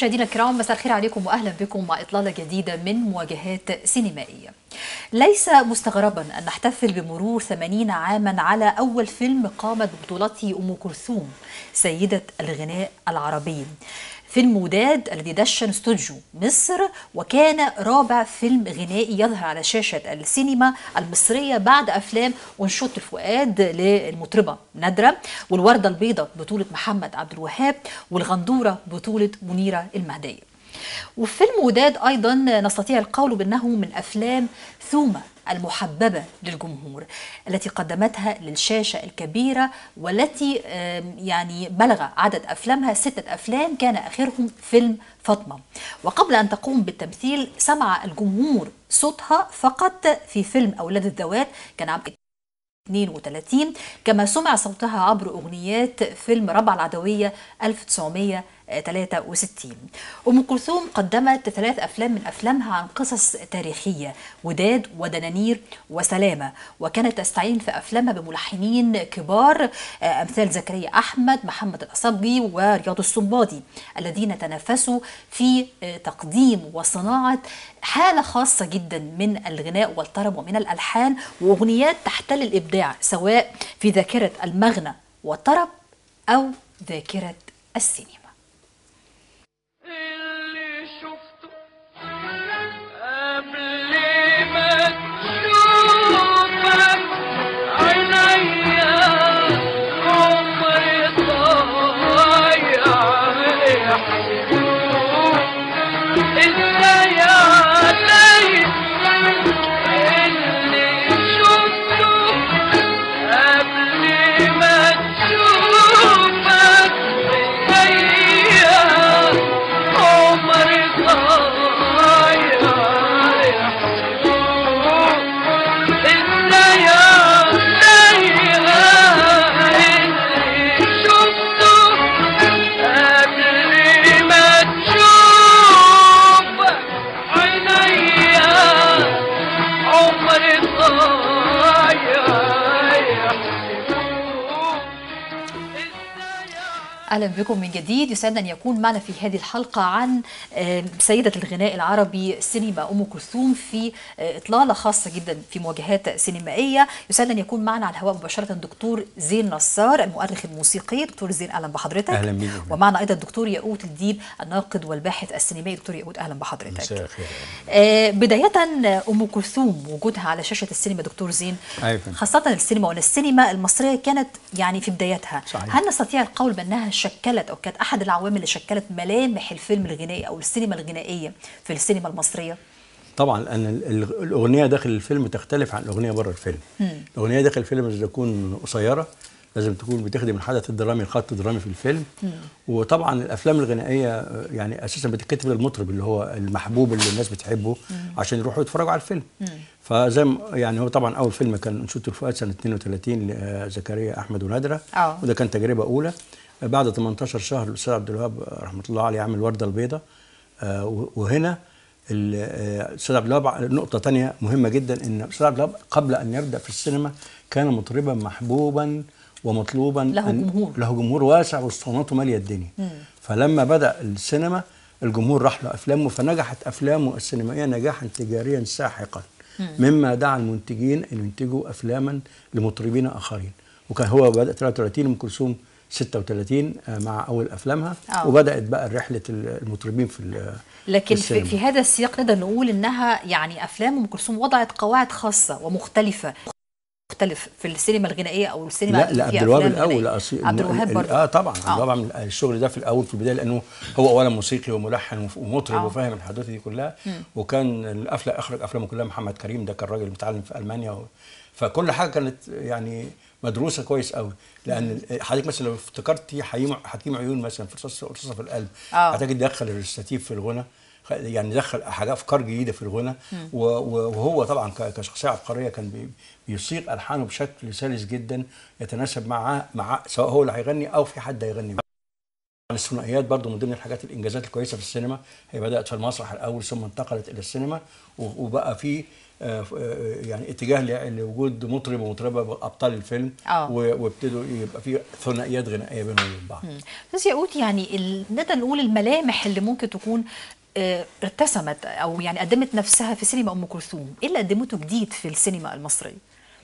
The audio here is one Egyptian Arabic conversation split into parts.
مشاهدينا الكرام مساء الخير عليكم واهلا بكم مع اطلاله جديده من مواجهات سينمائيه. ليس مستغربا ان نحتفل بمرور 80 عاما على اول فيلم قامت ببطولته ام كلثوم سيده الغناء العربي. فيلم وداد الذي دشن استوديو مصر وكان رابع فيلم غنائي يظهر على شاشة السينما المصرية بعد أفلام ونشوط الفؤاد للمطربة نادرة والوردة البيضاء بطولة محمد عبد الوهاب والغندورة بطولة منيرة المهدية وفي فيلم وداد أيضا نستطيع القول بأنه من أفلام ثومة المحببة للجمهور التي قدمتها للشاشة الكبيرة والتي يعني بلغ عدد أفلامها ستة أفلام كان آخرهم فيلم فاطمة وقبل أن تقوم بالتمثيل سمع الجمهور صوتها فقط في فيلم أولاد الذوات كان عام 32 كما سمع صوتها عبر أغنيات فيلم ربع العدوية 1900 63 أم كلثوم قدمت ثلاث أفلام من أفلامها عن قصص تاريخية وداد ودنانير وسلامة وكانت تستعين في أفلامها بملحنين كبار أمثال زكريا أحمد محمد الأصبجي ورياض السنباطي الذين تنافسوا في تقديم وصناعة حالة خاصة جدا من الغناء والطرب ومن الألحان وأغنيات تحتل الإبداع سواء في ذاكرة المغنى والطرب أو ذاكرة السينما اللي شفته قبل ما تشوفك عينيا عمري ضايع يحسبوك الليالي اللي شفته قبل ما تشوفك عينيا عمري ضايع يحسبوك الليالي اللي شفته قبل ما تشوفك عينيا عمري ضايع يحسبوك اهلا بكم من جديد يسعدنا ان يكون معنا في هذه الحلقه عن آه، سيده الغناء العربي سينما ام كلثوم في آه، اطلاله خاصه جدا في مواجهات سينمائيه يسعدنا ان يكون معنا على الهواء مباشره دكتور زين نصار المؤرخ الموسيقي دكتور زين اهلا بحضرتك أهلا بيك. ومعنا ايضا الدكتور ياقوت الديب الناقد والباحث السينمائي دكتور ياقوت اهلا بحضرتك مساء الخير آه، بداية آه، أم كلثوم وجودها على شاشة السينما دكتور زين أيوة فندم. خاصة السينما وأن السينما المصرية كانت يعني في بدايتها صحيح. هل نستطيع القول بأنها شكلت أو كانت أحد العوامل اللي شكلت ملامح الفيلم الغنائي أو السينما الغنائية في السينما المصرية؟ طبعا لان ال- ال- الاغنيه داخل الفيلم تختلف عن الاغنيه بره الفيلم الاغنيه داخل الفيلم لازم تكون قصيره لازم تكون بتخدم الحدث الدرامي الخط الدرامي في الفيلم وطبعا الافلام الغنائيه آه، يعني اساسا بتتكتب للمطرب اللي هو المحبوب اللي الناس بتحبه عشان يروحوا يتفرجوا على الفيلم فزي ما- يعني هو طبعا اول فيلم كان انشوت الفؤاد سنه 32 لزكريا احمد ونادره آه. وده كان تجربه اولى بعد 18 شهر الاستاذ عبد الوهاب رحمه الله عليه عامل ورده البيضاء آه، و- وهنا ال- آه، الاستاذ عبد الوهاب نقطه تانية مهمه جدا ان الاستاذ عبد الوهاب قبل ان يبدا في السينما كان مطربا محبوبا ومطلوبا له أن- جمهور. له جمهور واسع واسطواناته ماليه الدنيا فلما بدا السينما الجمهور راح له افلامه فنجحت افلامه السينمائيه نجاحا تجاريا ساحقا مما دعا المنتجين ان ينتجوا افلاما لمطربين اخرين وكان هو بدا 33 ام كلثوم 36 آه، مع اول افلامها آه. وبدات بقى رحله المطربين في ال- لكن في, السينما. في هذا السياق نقدر نقول انها يعني افلام ام كلثوم وضعت قواعد خاصه ومختلفه مختلف في السينما الغنائيه او السينما لا اللي لا عبد فيها الوهاب أفلام الاول غنائية. لا أصيل عبد الوهاب برضه اه طبعا عبد آه. الوهاب عمل الشغل ده في الاول في البدايه لانه هو اولا موسيقي وملحن وف- ومطرب آه. وفاهم الحدوته دي كلها وكان الافلام اخرج افلامه كلها محمد كريم ده كان راجل متعلم في المانيا و... فكل حاجه كانت يعني مدروسه كويس قوي لان حضرتك مثلا لو افتكرتي حكيم حكيم عيون مثلا في رصاصه رصاصة في القلب آه. اعتقد دخل الريستاتيف في الغنى خ- يعني دخل حاجات افكار جديده في الغنى و- و- وهو طبعا ك- كشخصيه عبقريه كان بي- بيصيغ الحانه بشكل سلس جدا يتناسب مع مع سواء هو اللي هيغني او في حد هيغني معاه. الثنائيات برضو من ضمن الحاجات الانجازات الكويسه في السينما هي بدات في المسرح الاول ثم انتقلت الى السينما و- وبقى في آه، آه، يعني اتجاه ل- لوجود مطرب ومطربه ابطال الفيلم آه. و- وابتدوا يبقى في ثنائيات غنائيه بينهم وبين بعض بس يقول يعني ال- نقدر نقول الملامح اللي ممكن تكون آه، ارتسمت او يعني قدمت نفسها في سينما ام كلثوم ايه اللي قدمته جديد في السينما المصريه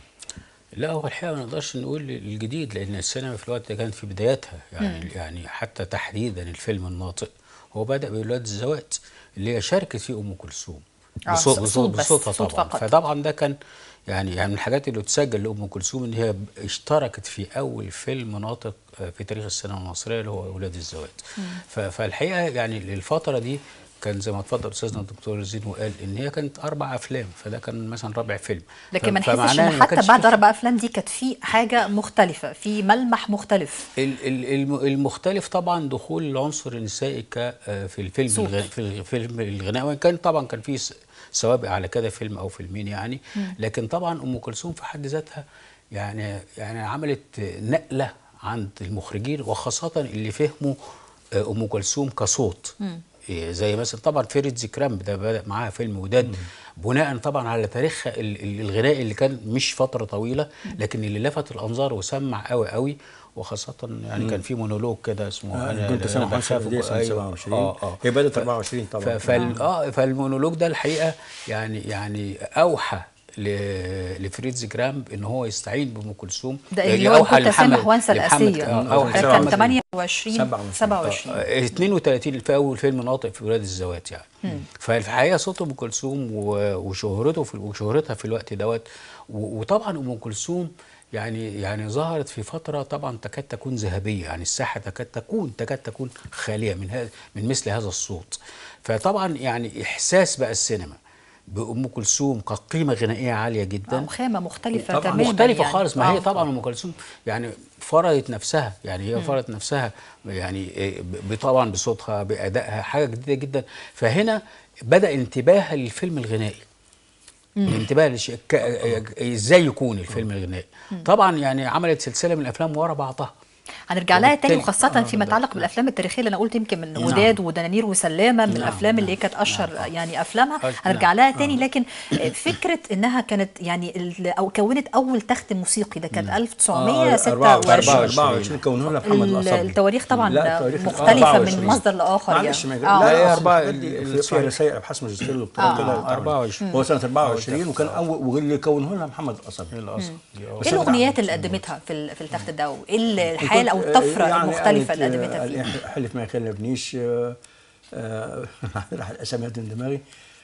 لا هو الحقيقه ما نقدرش نقول الجديد لان السينما في الوقت ده كانت في بدايتها يعني يعني حتى تحديدا الفيلم الناطق هو بدا بولاد الزوات اللي هي شاركت فيه ام كلثوم آه، بصوت صوت بصوت بس، بصوتها صوت طبعا فقط. فطبعا ده كان يعني يعني من الحاجات اللي تسجل لام كلثوم ان هي اشتركت في اول فيلم ناطق آه، في تاريخ السينما المصريه اللي هو اولاد الزوات ف- فالحقيقه يعني الفتره دي كان زي ما اتفضل استاذنا الدكتور زين وقال ان هي كانت اربع افلام فده كان مثلا رابع فيلم لكن ف- ما نحسش فمعناه ان ما حتى كانش بعد في اربع افلام دي كانت في حاجه مختلفه في ملمح مختلف ال- ال- الم- المختلف طبعا دخول العنصر النسائي ك آه، في الفيلم صوت. الغ... في الفيلم الغناء وان كان طبعا كان في س- سوابق على كده فيلم او فيلمين يعني لكن طبعا ام كلثوم في حد ذاتها يعني يعني عملت نقله عند المخرجين وخاصه اللي فهموا آه، ام كلثوم كصوت إيه، زي مثلا طبعا فيريد زكرامب ده بدا معاها فيلم وداد بناء طبعا على تاريخها ال- ال- الغنائي اللي كان مش فتره طويله لكن اللي لفت الانظار وسمع قوي قوي وخاصه يعني كان في مونولوج كده اسمه آه، كنت سامع حاجه بخاف دي سنه أيوة. 27 اه اه هي بدات 24 طبعا ف- فال اه فالمونولوج ده الحقيقه يعني يعني اوحى ل- لفريدز جرامب ان هو يستعين بام كلثوم ده يعني اللي هو أوحى كنت لمحمد- سامح وانسى لمحمد- الاسيه آه، ده أوحى كان لمحمد- 28 27. 27 آه، 32 في اول فيلم ناطق في ولاد الزوات يعني ففي الحقيقه صوت ام كلثوم و- وشهرته في وشهرتها في الوقت دوت و- وطبعا ام كلثوم يعني يعني ظهرت في فتره طبعا تكاد تكون ذهبيه يعني الساحه تكاد تكون تكاد تكون خاليه من هذا من مثل هذا الصوت فطبعا يعني احساس بقى السينما بام كلثوم كقيمه غنائيه عاليه جدا آه، خامه مختلفه طبعاً تماما مختلفة يعني. خالص ما هي آه. طبعا ام كلثوم يعني فرضت نفسها يعني هي فرضت نفسها يعني إيه، ب- طبعا بصوتها بادائها حاجه جديده جدا فهنا بدا انتباهها للفيلم الغنائي الانتباه لش... ك... ازاي يكون الفيلم الغنائي طبعا يعني عملت سلسله من الافلام ورا بعضها هنرجع لها تاني وبالتالي- وخاصة آه، فيما ده- يتعلق بالأفلام التاريخية اللي أنا قلت يمكن من نعم. وداد ودنانير وسلامة من نعم، الأفلام اللي هي نعم، كانت أشهر نعم. يعني أفلامها أش- هنرجع نعم. لها تاني لكن فكرة إنها كانت يعني ال- أو كونت أول تخت موسيقي ده كانت 1926 24 كونه لها محمد ال- القصبي التواريخ طبعا لا، التواريخ مختلفة من 24. مصدر لآخر معلش يعني. ما آه. لا لا، هي لا أربعة- أربعة ال- فيها رسائل ابحاث ماجستير آه. ودكتوراه كده طبعاً. 24. هو سنه 24 وكان اول واللي كونه لها محمد القصبي الأصل ايه الاغنيات اللي قدمتها في ال- في التخت ده وايه الحاله او الطفره يعني المختلفه قالت، اللي قدمتها آه، فيه حلف ما يخلفنيش آه، آه، راح الاسامي من دماغي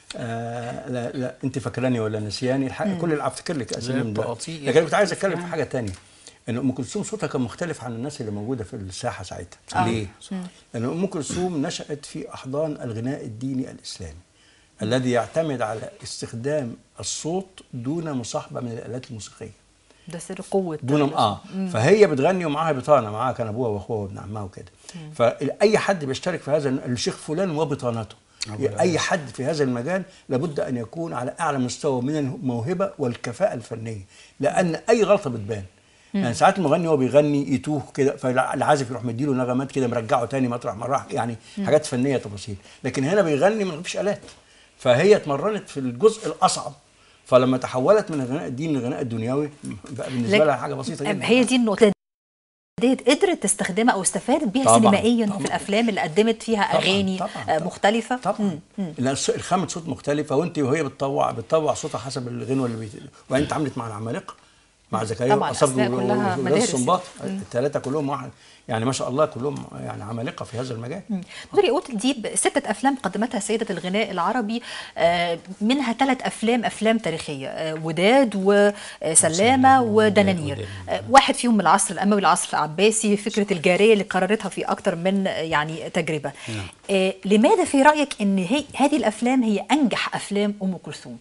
آه لا لا انت فاكراني ولا نسياني الحق كل اللي افتكر لك اسامي من دلوقتي. التقاطيع. لكن أنا كنت عايز اتكلم في حاجه تانية ان ام كلثوم صوتها كان مختلف عن الناس اللي موجوده في الساحه ساعتها آه. ليه؟ لان ام كلثوم نشات في احضان الغناء الديني الاسلامي الذي يعتمد على استخدام الصوت دون مصاحبه من الالات الموسيقيه ده سر قوه دون اه فهي بتغني ومعاها بطانه معاها كان ابوها واخوها وابن عمها وكده فاي حد بيشترك في هذا الشيخ فلان وبطانته اي حد في هذا المجال لابد ان يكون على اعلى مستوى من الموهبه والكفاءه الفنيه لان اي غلطه بتبان يعني ساعات المغني وهو بيغني يتوه كده فالعازف يروح مديله نغمات كده مرجعه تاني مطرح ما راح يعني حاجات فنيه تفاصيل لكن هنا بيغني من فيش الات فهي اتمرنت في الجزء الاصعب فلما تحولت من الغناء الديني للغناء الدنيوي بقى بالنسبه لك- لها حاجه بسيطه جدا هي دي النقطه ديت قدرت تستخدمها او استفادت بيها طبعاً، سينمائيا طبعاً. في الافلام اللي قدمت فيها طبعاً، اغاني طبعاً، آه، طبعاً. مختلفه طبعا لان الص- الخامه صوت مختلفه وانت وهي بتطوع بتطوع صوتها حسب الغنوه اللي بيت... وبعدين اتعاملت مع العمالقه مع زكريا طبعاً، والأصابع أسماء و- كلها و- مدارس. والصنباط الثلاثه كلهم واحد يعني ما شاء الله كلهم يعني عمالقه في هذا المجال دكتور يقول دي ب- ستة أفلام قدمتها سيدة الغناء العربي آه، منها ثلاث أفلام أفلام تاريخية آه، وداد وسلامة ودنانير آه، واحد فيهم من العصر الأموي العصر العباسي فكرة الجارية اللي قررتها في أكتر من آه، يعني تجربة آه، لماذا في رأيك أن هي هذه الأفلام هي أنجح أفلام أم كلثوم؟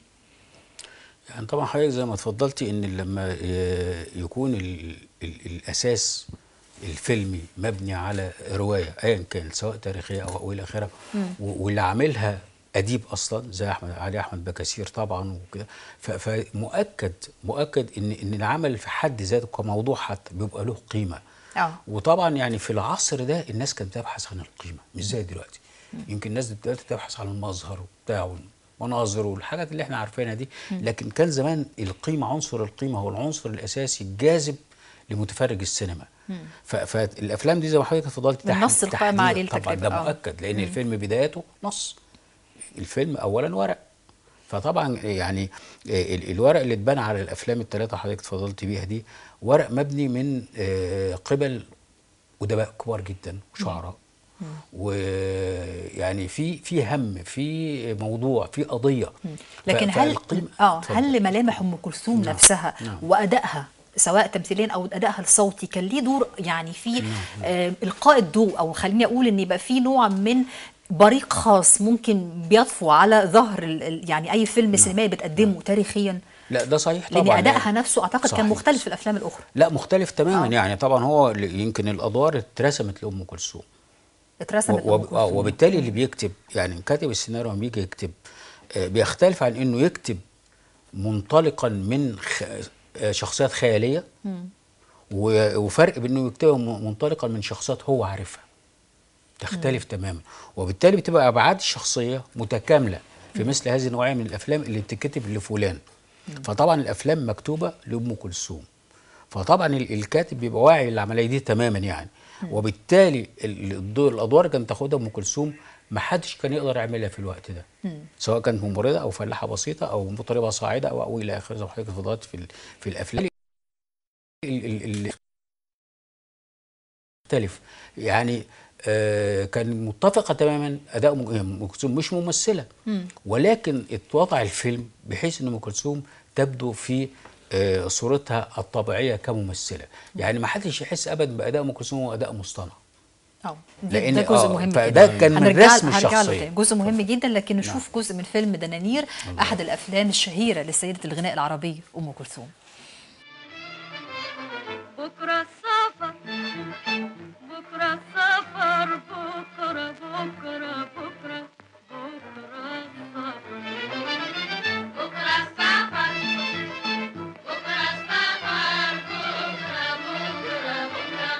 يعني طبعا حضرتك زي ما اتفضلتي ان لما ي- يكون ال ال الاساس الفيلمي مبني على روايه ايا كان سواء تاريخيه او او الى اخره و- واللي عاملها اديب اصلا زي احمد علي احمد بكاسير طبعا وكده ف- فمؤكد مؤكد ان ان العمل في حد ذاته كموضوع حتى بيبقى له قيمه آه. وطبعا يعني في العصر ده الناس كانت تبحث عن القيمه مش زي دلوقتي يمكن الناس دلوقتي تبحث عن المظهر وبتاع والمناظر والحاجات اللي احنا عارفينها دي لكن كان زمان القيمه عنصر القيمه هو العنصر الاساسي الجاذب لمتفرج السينما ف- فالافلام دي زي ما حضرتك اتفضلت من نص القائم تحديداً عليه طبعا التكلفة. ده آه. مؤكد لان الفيلم بدايته نص الفيلم اولا ورق فطبعا يعني ال- الورق اللي اتبنى على الافلام الثلاثه حضرتك اتفضلت بيها دي ورق مبني من آه، قبل ادباء كبار جدا وشعراء ويعني في في هم في موضوع في قضيه لكن ف- هل فالقيمة- اه اتفضل. هل ملامح ام كلثوم نعم. نفسها نعم. وادائها سواء تمثيليا او ادائها الصوتي كان ليه دور يعني في آه القاء الضوء او خليني اقول ان يبقى في نوع من بريق خاص ممكن بيطفو على ظهر ال- ال- يعني اي فيلم سينمائي بتقدمه تاريخيا لا ده صحيح لان طبعا ادائها يعني- نفسه اعتقد كان صحيح. مختلف في الافلام الاخرى لا مختلف تماما آه. يعني طبعا هو ل- يمكن الادوار اترسمت لام كلثوم اترسمت و- أم وب- آه، كلثوم. وبالتالي اللي بيكتب يعني كاتب السيناريو لما بيجي يكتب آه، بيختلف عن انه يكتب منطلقا من خ... آه، شخصيات خياليه و- وفرق بين انه يكتبها م- منطلقا من شخصيات هو عارفها تختلف تماما وبالتالي بتبقى ابعاد الشخصيه متكامله في مثل هذه النوعيه من الافلام اللي بتتكتب لفلان فطبعا الافلام مكتوبه لام كلثوم فطبعا ال- الكاتب بيبقى واعي للعمليه دي تماما يعني وبالتالي ال- الدور الادوار اللي كانت تاخدها ام كلثوم ما حدش كان يقدر يعملها في الوقت ده سواء كانت ممرضه او فلاحه بسيطه او مطربه صاعده او او الى اخره زي ما حضرتك اتفضلت في ال- في الافلام ال- ال- ال- مختلف يعني آه كان متفقه تماما اداء م- ام كلثوم مش ممثله ولكن اتوضع الفيلم بحيث ان ام كلثوم تبدو في آه صورتها الطبيعيه كممثله يعني ما حدش يحس ابدا باداء ام كلثوم هو اداء مصطنع اه ده, لأن- ده جزء آه، مهم فده جدا كان من هنرجع- رسم هرجع له الشخصية. تاني. جزء مهم جدا لكن نشوف جزء من فيلم دنانير احد الافلام الشهيره لسيده الغناء العربي ام كلثوم بكرة السفر بكرة السفر بكرة بكرة بكرة بكرة السفر بكرة السفر بكرة السفر بكرة بكرة بكرة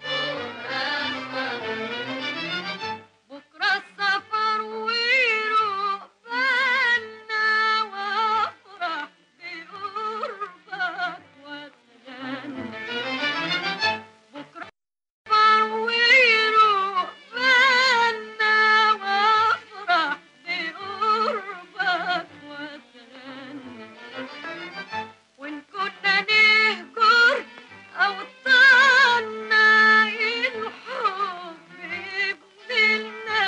بكرة السفر ويروح بالنا وافرح بقربك واتغنى بكرة السفر ويروح بالنا وافرح بقربك واتغنى وإن كنا نهجر أوطاننا الحب يبدلنا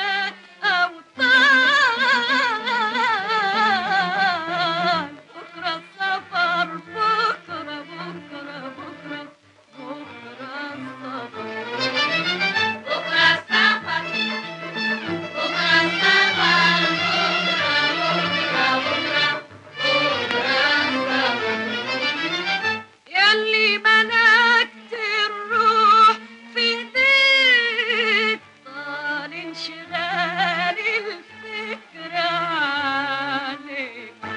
أوطان بكرة السفر بكرة بكرة بكرة بكرة السفر بكرة السفر بكرة السفر بكرة بكرة بكرة ياللي ملكت الروح في ايديك طال انشغال الفكر عليك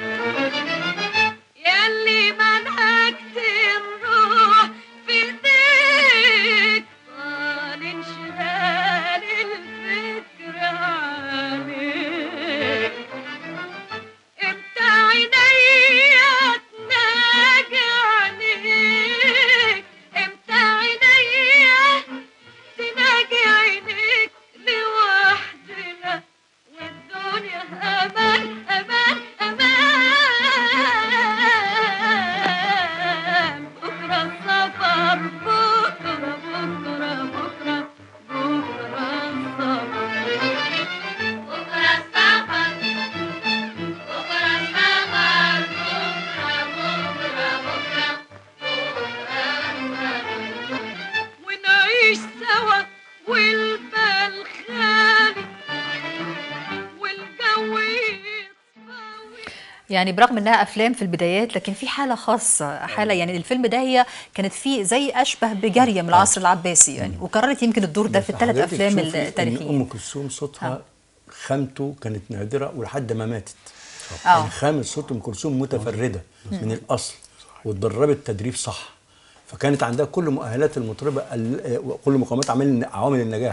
ياللي ملكت الروح في ايديك طال انشغال الفكر عليك امتى عينيا تناجي عليك امتى عينيا تناجي عينيك لوحدنا والدنيا امان امان امان بكره السفر بكره بكره بكره بكره السفر بكره السفر بكرة السفر بكرة بكرة بكرة ونعيش سوا والبال خالي والجو يصفى يعني برغم انها افلام في البدايات لكن في حاله خاصه حاله يعني الفيلم ده هي كانت فيه زي اشبه بجاريه من العصر العباسي يعني وكررت يمكن الدور ده في الثلاث حضرتك افلام شوفي إن ام التاريخيين كلثوم صوتها خامته كانت نادره ولحد ما ماتت آه. يعني خامه صوت ام كلثوم متفرده من الاصل واتدربت تدريب صح فكانت عندها كل مؤهلات المطربه ال- وكل مقومات عامل عوامل النجاح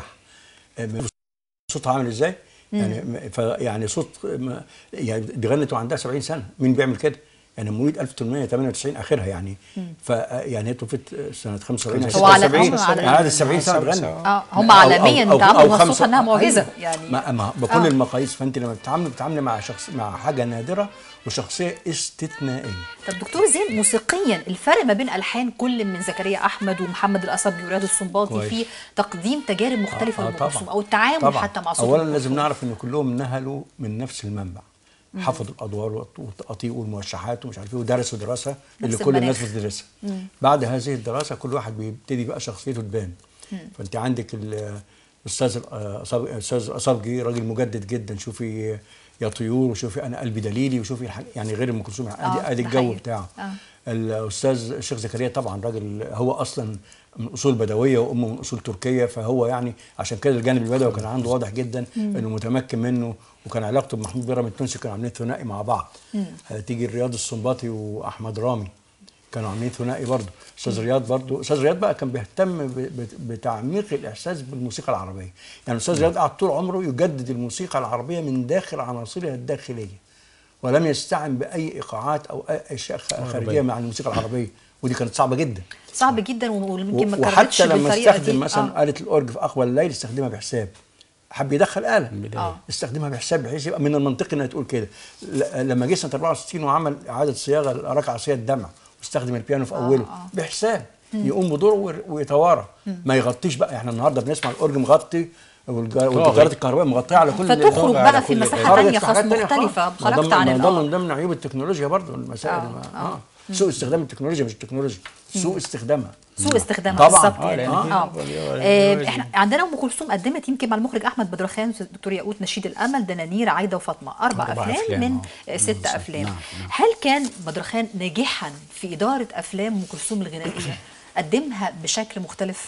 آه، صوتها عامل ازاي؟ يعني م- ف يعني صوت ما- يعني دي غنت وعندها 70 سنه مين بيعمل كده؟ يعني مواليد 1898 اخرها يعني ف يعني هي توفت سنه 75 هو 76 على- على- يعني قعدت 70 سنه تغني اه هم أو- عالميا أو- أو- بيتعاملوا أو مع خمسة- صوتها انها معجزه أيوة. يعني ما ما بكل آه. المقاييس فانت لما بتتعاملي بتتعاملي مع شخص مع حاجه نادره وشخصيه استثنائيه طب دكتور زين موسيقيا الفرق ما بين الحان كل من زكريا احمد ومحمد القصبي ورياض السنباطي كويس. في تقديم تجارب مختلفه آه، لأم طبعاً. كلثوم او التعامل طبعا حتى مع صوت اولا أم لازم كلثوم. نعرف ان كلهم نهلوا من نفس المنبع حفظوا الادوار والت- والتقاطيع والموشحات ومش عارف ايه ودرسوا دراسه اللي نفس كل الناس المناخ. بتدرسها بعد هذه الدراسه كل واحد بيبتدي بقى شخصيته تبان فانت عندك ال- الاستاذ الأصاب- الاستاذ اصابجي راجل مجدد جدا شوفي يا طيور وشوفي انا قلبي دليلي وشوفي الح- يعني غير ام كلثوم ادي آه، ادي ده الجو حقيقي. بتاعه آه. الاستاذ الشيخ زكريا طبعا راجل هو اصلا من اصول بدويه وامه من اصول تركيه فهو يعني عشان كده الجانب البدوي كان عنده واضح جدا انه متمكن منه وكان علاقته بمحمود بيرم التونسي كانوا عاملين ثنائي مع بعض هتيجي الرياض السنباطي واحمد رامي كانوا عاملين ثنائي برضه استاذ رياض برضه استاذ رياض بقى كان بيهتم ب- ب- بتعميق الاحساس بالموسيقى العربيه يعني استاذ رياض قعد طول عمره يجدد الموسيقى العربيه من داخل عناصرها الداخليه ولم يستعن باي ايقاعات او اي اشياء خ- خارجيه مع الموسيقى العربيه ودي كانت صعبه جدا صعب جدا ويمكن ما كررتش وحتى لما بالطريقه استخدم دي مثلا آه. آلة الأورج في أقوى الليل استخدمها بحساب حب يدخل آلة آه. استخدمها بحساب بحيث يبقى من المنطقي انها تقول كده ل- لما جه سنه 64 وعمل اعاده صياغه ركعه صيغه الدمع واستخدم البيانو في اوله آه. بحساب يقوم بدوره وير- ويتوارى ما يغطيش بقى احنا النهارده بنسمع الاورج مغطي والج- والجيتارات الكهربائيه مغطيه على كل فتخرج طبعاً بقى على في كل- مساحه خرجت ثانيه في خاص حاجات تانية مختلفه خالص. ما خرجت ده- عن ما ده ال- من ضمن عيوب التكنولوجيا برضه المسائل آه، ما- آه. اه سوء استخدام التكنولوجيا مش التكنولوجيا سوء استخدامها سوء استخدامها طبعاً. بالظبط آه، يعني. لأن في اه طبعاً يو- آه، يوازن. احنا عندنا ام كلثوم قدمت يمكن مع المخرج احمد بدرخان الدكتور ياقوت نشيد الامل دنانير عايده وفاطمه اربع, أربع افلام, أفلام، من آه. آه، ست بالظبط. افلام نعم، نعم. هل كان بدرخان ناجحا في اداره افلام ام كلثوم الغنائيه قدمها بشكل مختلف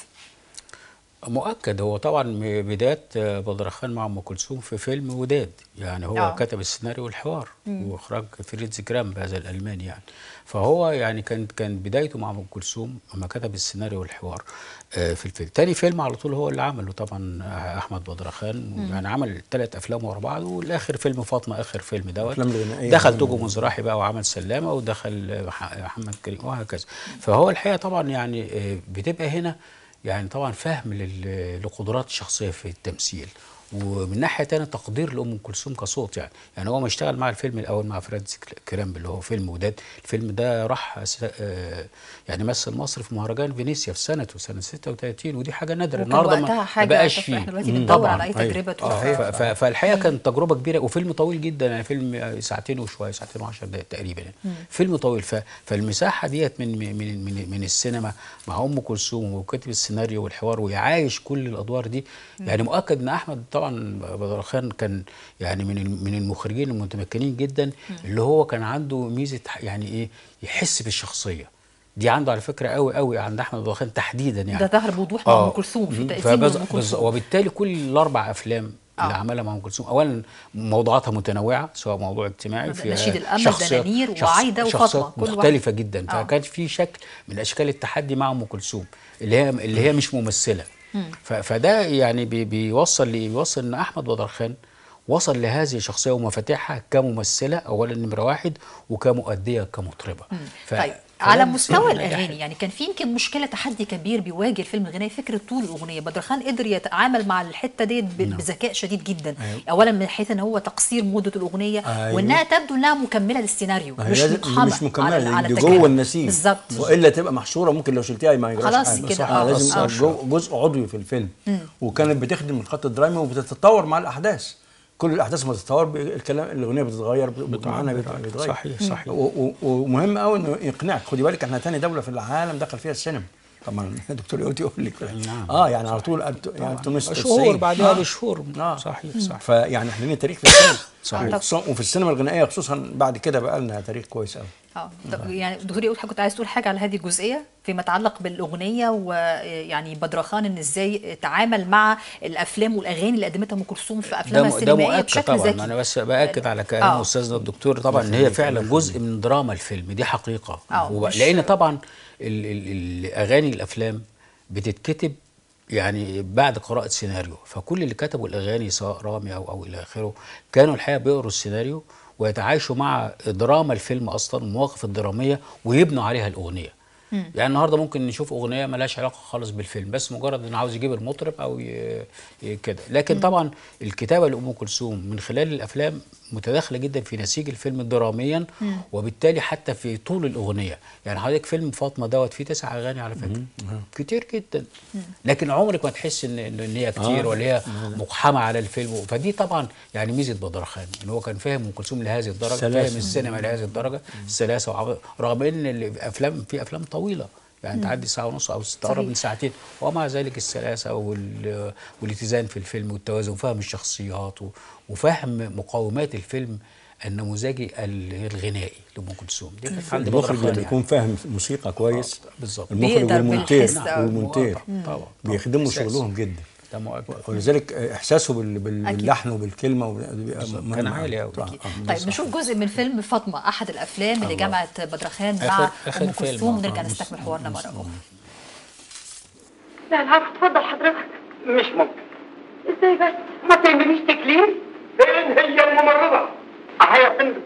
مؤكد هو طبعا م- بدايه آه، بدرخان مع ام كلثوم في فيلم وداد يعني هو آه. كتب السيناريو والحوار واخراج فريدز جرام بهذا الالماني يعني فهو يعني كان كان بدايته مع ام كلثوم لما كتب السيناريو والحوار آه، في الفيلم تاني فيلم على طول هو اللي عمله طبعا آه، احمد بدرخان يعني عمل ثلاث افلام ورا بعض والاخر فيلم فاطمه اخر فيلم دوت أفلام الغنائية. دخل توجو مزراحي بقى وعمل سلامه ودخل آه، مح- محمد كريم وهكذا فهو الحقيقه طبعا يعني آه، بتبقى هنا يعني طبعا فهم لل- لقدرات الشخصيه في التمثيل ومن ناحيه تانية تقدير لام كلثوم كصوت يعني يعني هو ما اشتغل مع الفيلم الاول مع فريد كرامب اللي هو فيلم وداد الفيلم ده راح س- آه، يعني مثل مصر في مهرجان فينيسيا في سنته سنه 36 ودي حاجه نادره وكان النهارده وقتها ما- ما حاجه بقاش طفل فيه احنا دلوقتي مم. بندور طبعاً. على اي أيوة. تجربه آه، تحفة. ف- ف- فالحقيقه كانت تجربه كبيره وفيلم طويل جدا يعني فيلم ساعتين وشويه ساعتين و10 دقائق تقريبا يعني فيلم طويل ف- فالمساحه ديت من من من من السينما مع ام كلثوم وكتب السيناريو والحوار ويعايش كل الادوار دي يعني مؤكد ان احمد طبعا بدرخان كان يعني من الم- من المخرجين المتمكنين جدا اللي هو كان عنده ميزه يعني ايه يحس بالشخصيه دي عنده على فكره قوي قوي عند احمد بدرخان تحديدا يعني ده ظهر بوضوح مع ام كلثوم في مم. تقديم فبز- ام بز- كلثوم وبالتالي كل الاربع افلام اللي آه. عملها مع ام كلثوم اولا موضوعاتها متنوعه سواء موضوع اجتماعي نشيد الأمل، شخصيات- دنانير، شخص- وعايدة وفاطمة، شخصيات كل واحد. مختلفه جدا آه. فكان في شكل من اشكال التحدي مع ام كلثوم اللي هي اللي هي مش ممثله ف- فده يعني بي بيوصل لي بيوصل ان احمد بدرخان وصل لهذه الشخصيه ومفاتيحها كممثله اولا نمره واحد وكمؤديه كمطربه ف- طيب فده على بس- مستوى نجاح. الاغاني يعني كان في يمكن مشكله تحدي كبير بيواجه الفيلم الغنائي فكره طول الاغنيه بدرخان قدر يتعامل مع الحته ديت ب- نعم. بذكاء شديد جدا أيوة. اولا من حيث ان هو تقصير مده الاغنيه أيوة. وانها تبدو انها مكمله للسيناريو ما هي مش لازم- مقحمه مش مكمله على, دي, على دي التكامل. جوه النسيج بالظبط والا تبقى محشوره ممكن لو شلتيها ما يجراش خلاص حاجه كده، آه آه، لازم آه. جو- جزء عضوي في الفيلم وكانت بتخدم الخط الدرامي وبتتطور مع الاحداث كل الاحداث ما تتطور ب- الكلام الاغنيه بتتغير معناها بيتغير صحيح صحيح و- و- ومهم قوي انه يقنعك خدي بالك احنا تاني دوله في العالم دخل فيها السينما طبعا الدكتور يقول يقول لك نعم. اه يعني على طول أنت- يعني 1890 شهور بعدها آه. بشهور آه. صحيح صح فيعني احنا لنا تاريخ في السينما صحيح. طب- وخصوصاً- وفي السينما الغنائيه خصوصا بعد كده بقى لنا تاريخ كويس قوي اه طب يعني دكتور يقول كنت عايز تقول حاجه على هذه الجزئيه فيما يتعلق بالاغنيه ويعني بدرخان ان ازاي تعامل مع الافلام والاغاني اللي قدمتها ام كلثوم في ده افلامها م- ده السينمائيه مؤكد بشكل طبعا ذكي انا بس باكد على كلام آه. استاذنا الدكتور طبعا ان هي فعلا جزء من دراما الفيلم دي حقيقه آه، وب- مش- لان طبعا ال ال الاغاني الافلام بتتكتب يعني بعد قراءة سيناريو فكل اللي كتبوا الأغاني سواء رامي أو أو إلى آخره كانوا الحقيقة بيقروا السيناريو ويتعايشوا مع دراما الفيلم أصلا المواقف الدرامية ويبنوا عليها الأغنية يعني النهارده ممكن نشوف اغنيه ملهاش علاقه خالص بالفيلم بس مجرد انه عاوز يجيب المطرب او ي... ي- كده لكن طبعا الكتابه لام كلثوم من خلال الافلام متداخله جدا في نسيج الفيلم دراميا وبالتالي حتى في طول الاغنيه يعني حضرتك فيلم فاطمه دوت فيه تسع اغاني على فكره كتير جدا لكن عمرك ما تحس ان ان إن هي كتير آه. ولا هي مقحمه على الفيلم فدي طبعا يعني ميزه بدرخان ان هو كان فاهم ام كلثوم لهذه الدرجه سلاسة. فاهم السينما لهذه الدرجه السلاسه وعب- رغم ان الافلام في افلام طويله يعني تعدي ساعه ونص او تقرب صحيح. من ساعتين ومع ذلك السلاسه وال... والاتزان في الفيلم والتوازن وفهم الشخصيات و... وفهم مقومات الفيلم النموذجي ال- الغنائي لام كلثوم دي كانت عند المخرج بدرخان لما يكون فاهم الموسيقى كويس بالظبط المخرج بيقدر والمونتير بالحس أو- والمونتير طبعا طبعا بيخدموا أساس. شغلهم جدا ده مؤكد ولذلك احساسه بال- بال- أكيد. باللحن وبالكلمه وبال- بيبقى بالظبط. مهم كان أوي. عالي أوي. طبعاً. آه. طيب نشوف جزء من فيلم فاطمه احد الافلام اللي الله. جمعت بدرخان آخر- مع آخر ام فيلم. كلثوم آه، ونرجع آه، نستكمل حوارنا مره اخرى لا العفو اتفضل حضرتك مش ممكن ازاي بس ما تعمليش تكليف فين هي الممرضة؟ أهي يا فندم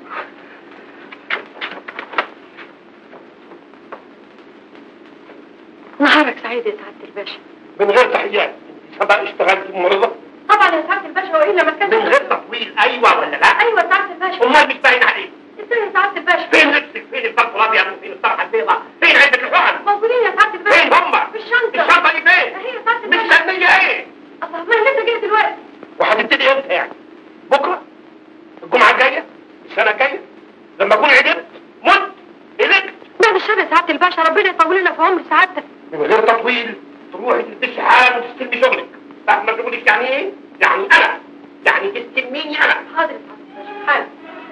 نهارك سعيد يا سعاده الباشا من غير تحيات انت سبق اشتغلت ممرضة طبعا يا سعاده الباشا والا ما من كانش غير تطويل أيوة ولا لا؟ ايوه سعاده الباشا أمال مش باين عليك ازاي يا سعاده الباشا فين لبسك؟ فين البط الأبيض وفين الطرحة البيضاء؟ فين علبة الحقن؟ موجودين يا سعاده الباشا فين هما؟ في الشنطه الشنطة دي فين؟ هي يا سعاده الباشا مستنية إيه؟ الله ما أنا لسه جايه دلوقتي وهتبتدي امتى يعني؟ بكرة؟ الجمعة الجاية؟ السنة الجاية؟ لما أكون عدلت؟ مت؟ قلقت؟ بعد الشر يا سعاده الباشا ربنا يطول لنا في عمر سعادتك من غير تطويل تروحي تلبسي حال وتستلمي شغلك فاهمة شغلك يعني ايه؟ يعني انا يعني تستلميني انا حاضر يا سعاده الباشا حاضر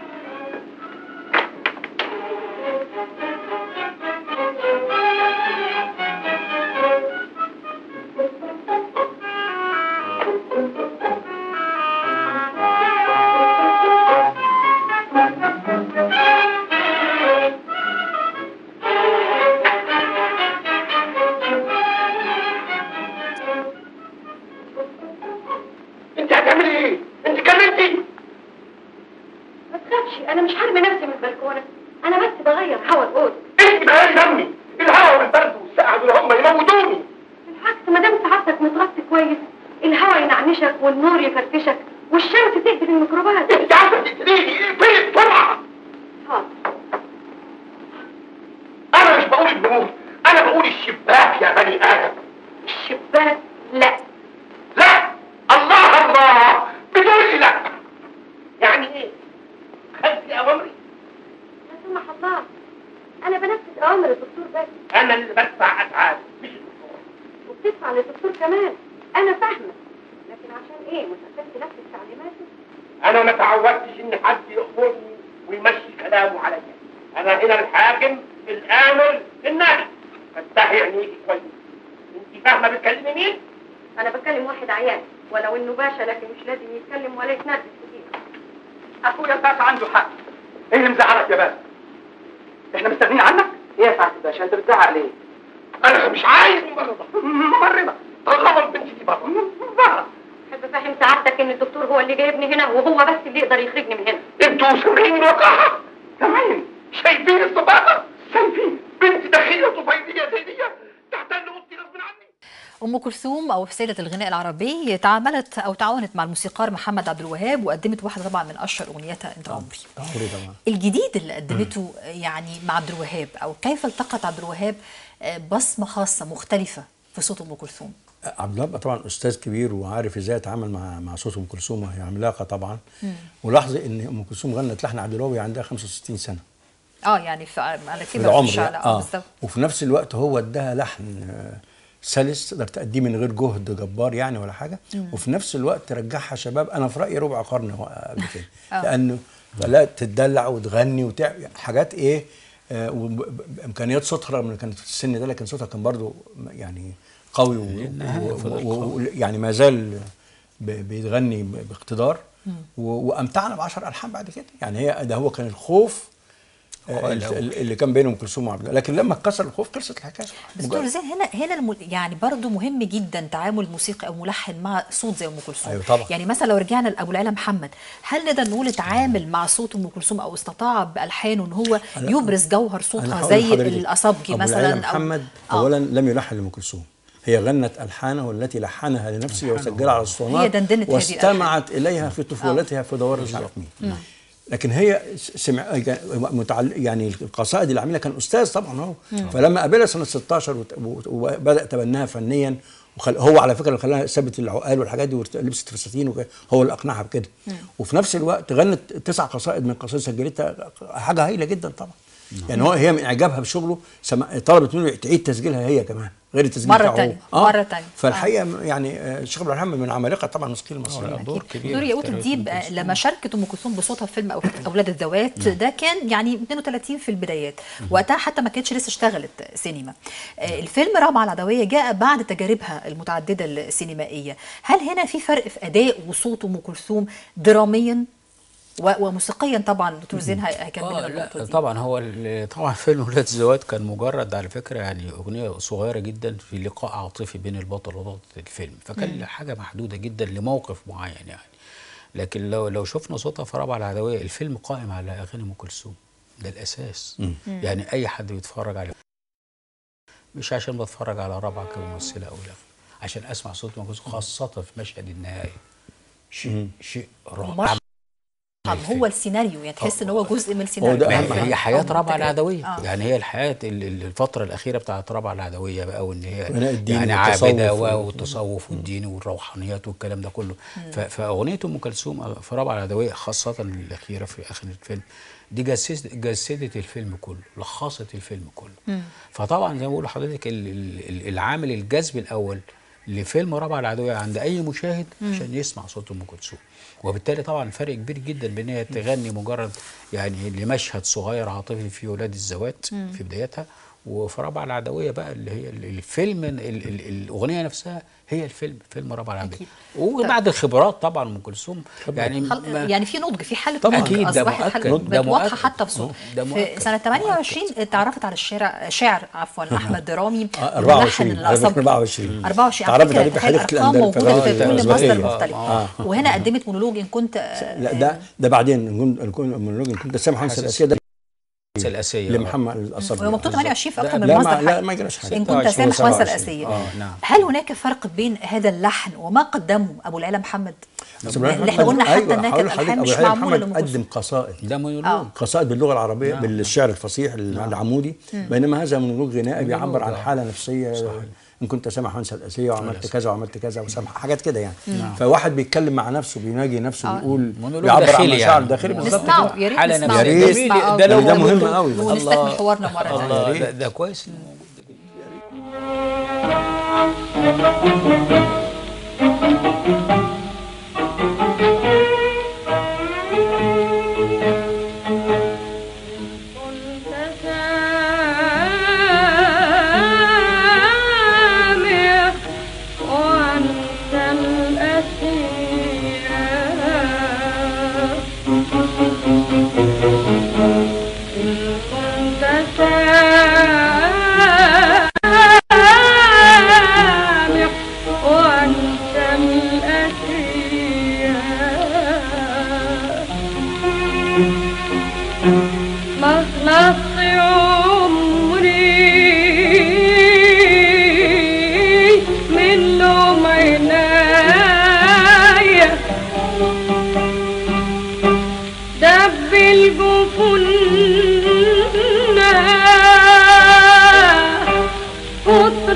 انت هتعملي ايه؟ انت كلمتي ما تخافش انا مش حارمه نفسي من البلكونه انا بس بغير هوا الاوضه انت بقى دمي الهواء والبرد والسقعة دول هم يموتوني بالعكس ما دام سعادتك متغطي كويس الهوا ينعنشك والنور يفرفشك والشمس تقتل الميكروبات انت عايزة تقتليني ايه فين بسرعة حاضر انا مش بقول النور انا بقول الشباك يا بني ادم الشباك لا لا الله الله بتقولي لا يعني ايه؟ خدتي اوامري لا سمح الله انا بنفذ اوامر الدكتور بس انا اللي بدفع اتعاب مش الدكتور وبتدفع للدكتور كمان انا فاهمه لكن عشان ايه متأكدت نفس تعليماته انا ما تعودتش ان حد يأمرني ويمشي كلامه عليا انا هنا الحاكم الامر النهي فتحي عينيكي كويس انت فاهمه بتكلمي مين انا بكلم واحد عيان ولو انه باشا لكن مش لازم يتكلم ولا يتنرفز كتير اخويا الباشا عنده حق ايه اللي مزعلك يا باشا احنا مستغنيين عنك ايه يا سعاده الباشا انت بتزعق ليه انا مش عايز ممرضه ممرضه طلعوا البنت دي بره بره احب افهم سعادتك ان الدكتور هو اللي جايبني هنا وهو بس اللي يقدر يخرجني من هنا انتوا سامعين الوقاحه سامعين شايفين الصباحه شايفين بنت دخيله طفيليه زي دي تحتل اوضتي غصب عني ام كلثوم او سيده الغناء العربي تعاملت او تعاونت مع الموسيقار محمد عبد الوهاب وقدمت واحده طبعا من اشهر اغنياتها انت عمري عمري طبعا الجديد اللي قدمته يعني مع عبد الوهاب او كيف التقط عبد الوهاب آه، بصمه خاصه مختلفه في صوت ام كلثوم عبد الوهاب طبعا استاذ كبير وعارف ازاي يتعامل مع مع صوت ام كلثوم وهي عملاقه طبعا ولاحظي ان ام كلثوم غنت لحن عبد الوهاب وهي عندها 65 سنه اه يعني في على في كده العمر مش على يعني. اه اه بالظبط وفي نفس الوقت هو اداها لحن آه، سلس تقدر تأديه من غير جهد جبار يعني ولا حاجه وفي نفس الوقت ترجعها شباب انا في رايي ربع قرن هو قبل كده آه. لانه لا تتدلع وتغني وتعمل حاجات ايه آه، وب- ب- بامكانيات صوتها رغم ان كانت في السن ده لكن صوتها كان برضو يعني قوي و- للنهاية و- فضل و- قوي. و- يعني ما زال ب- بيغني ب- باقتدار و- وامتعنا ب 10 الحان بعد كده يعني هي ده هو كان الخوف آه، هو ال- الأول. ال- اللي كان بين ام كلثوم وعبد الوهاب. لكن لما اتكسر الخوف خلصت الحكايه بس مجرد- دكتور زين هنا هنا الم... يعني برضه مهم جدا تعامل موسيقي او ملحن مع صوت زي ام كلثوم أيوة طبعا. يعني مثلا لو رجعنا لابو العلا محمد هل نقدر نقول اتعامل مع صوت ام كلثوم او استطاع بالحانه ان هو يبرز جوهر أنا صوتها هقول زي لحضرتك، الاصابجي أبو مثلا العلا محمد أو اولا لم يلحن لام كلثوم هي غنت الحانه التي لحنها لنفسه وسجلها على الصوانات هي دندنت هذه واستمعت اليها في طفولتها في دوار مش عارف مين لكن هي سمع متعل... يعني القصائد اللي عاملها كان استاذ طبعا هو فلما قابلها سنه 16 وت- وت- وبدا تبناها فنيا وخل... هو على فكره اللي خلاها ثبت العقال والحاجات دي ولبست فساتين وك... هو اللي اقنعها بكده وفي نفس الوقت غنت تسع قصائد من قصائد سجلتها حاجه هايله جدا طبعا يعني هو هي من اعجابها بشغله سما... طلبت منه تعيد تسجيلها هي كمان غير التسجيل مرة بتاعه هو. تانية، مرة تانية. فالحقيقه يعني آه، الشيخ ابراهيم محمد من عمالقه طبعا الموسيقى المصريه دور أكيد. كبير دكتور في ياقوت تربية الديب أم كلثوم. لما شاركت ام كلثوم بصوتها في فيلم أو- اولاد الذوات ده كان يعني 32 في البدايات وقتها حتى ما كانتش لسه اشتغلت سينما آه، الفيلم رابعه العدويه جاء بعد تجاربها المتعدده السينمائيه هل هنا في فرق في اداء وصوت ام كلثوم دراميا و- وموسيقيا طبعا دكتور زين هي- هيكمل آه لنا النقطه لا دي طبعا هو ال- طبعا فيلم ولاد الزوات كان مجرد على فكره يعني اغنيه صغيره جدا في لقاء عاطفي بين البطل وبطل الفيلم فكان حاجه محدوده جدا لموقف معين يعني لكن لو لو شفنا صوتها في رابعه العدويه الفيلم قائم على اغاني ام كلثوم ده الاساس يعني اي حد بيتفرج عليه مش عشان بتفرج على رابعه كممثله او لا عشان اسمع صوت ام كلثوم خاصه في مشهد النهايه شيء شيء رائع ومرحب هو السيناريو يعني تحس ان هو جزء من السيناريو ده ما أهم هي- حاجة. هي حياه أو رابعه تجربة. العدويه آه. يعني هي الحياه ال- ال- الفتره الاخيره بتاعت رابعه العدويه بقى وان هي بناء الدين يعني والتصوف عابده وال- و- والتصوف والدين والروحانيات والكلام ده كله ف- فاغنيه ام كلثوم في رابعه العدويه خاصه الاخيره في اخر الفيلم دي جسدت جسدت الفيلم كله لخصت الفيلم كله فطبعا زي ما بقول لحضرتك ال- ال- ال- العامل الجذب الاول لفيلم رابعه العدويه عند اي مشاهد عشان يسمع صوت ام كلثوم وبالتالي طبعا فرق كبير جدا بين هي تغني مجرد يعني لمشهد صغير عاطفي في ولاد الزوات في بدايتها وفي رابعه العدويه بقى اللي هي ال- الفيلم ال- ال- الاغنيه نفسها هي الفيلم فيلم رابعه العدويه أكيد. وبعد الخبرات طبعا ام كلثوم يعني خل... ما- يعني في نضج في حاله طبعاً. نضج أكيد، ده اصبحت مؤكد. حاله ده بقت واضحه مؤكد. حتى في صوت ده في مؤكد. سنه 28 تعرفت على الشارع شاعر عفوا احمد درامي آه، 24 ملحن على فكرة الأصابجي. 24 24 على تعرفت فكره عليه تخيل بحديقة ارقام الأندلس موجوده في في كل الأزهرية. مصدر آه، مختلف آه. وهنا قدمت مونولوج ان كنت لا ده ده بعدين نكون نكون المونولوج كنت سامح حمزه حاسس- الاسيه ده الاساسيه لمحمد الأصبي هو مكتوب 28 في لا، اكثر من لا ما مصدر لا ما يجراش حاجه ان كنت 26 سامح وانسى 27. الاسيه اه نعم هل هناك فرق بين هذا اللحن وما قدمه ابو العلا محمد بس إبراهيم اللي احنا محمد- قلنا حتى أيوة، انها هقول كانت لحضرتك الحان أبو مش العلا معموله محمد لام كلثوم قدم قصائد ده مونولوج آه. قصائد باللغه العربيه نعم. بالشعر الفصيح العمودي بينما هذا مونولوج غنائي بيعبر عن آه. حاله نفسيه صحيح. ان كنت سامح وانسى الاسيه وعملت للأسف. كذا وعملت كذا وسامح حاجات كده يعني فواحد بيتكلم مع نفسه بيناجي نفسه آه. بيقول مونولوج بيعبر عن داخلي مشاعر يعني. داخلي بالظبط نسمعه يا ريت حالة نسمعه نفسية. يا ريت جميل. نسمعه ده لو ده موجود- مهم قوي. ونستكمل الله. حوارنا مره ثانيه الله ريت. ده, ده كويس إنه موجود. كنت سامع وأنت الأسير إن كنت سامع وأنت الأسير مخلص عمري من لوم عناية دب الجفن قطر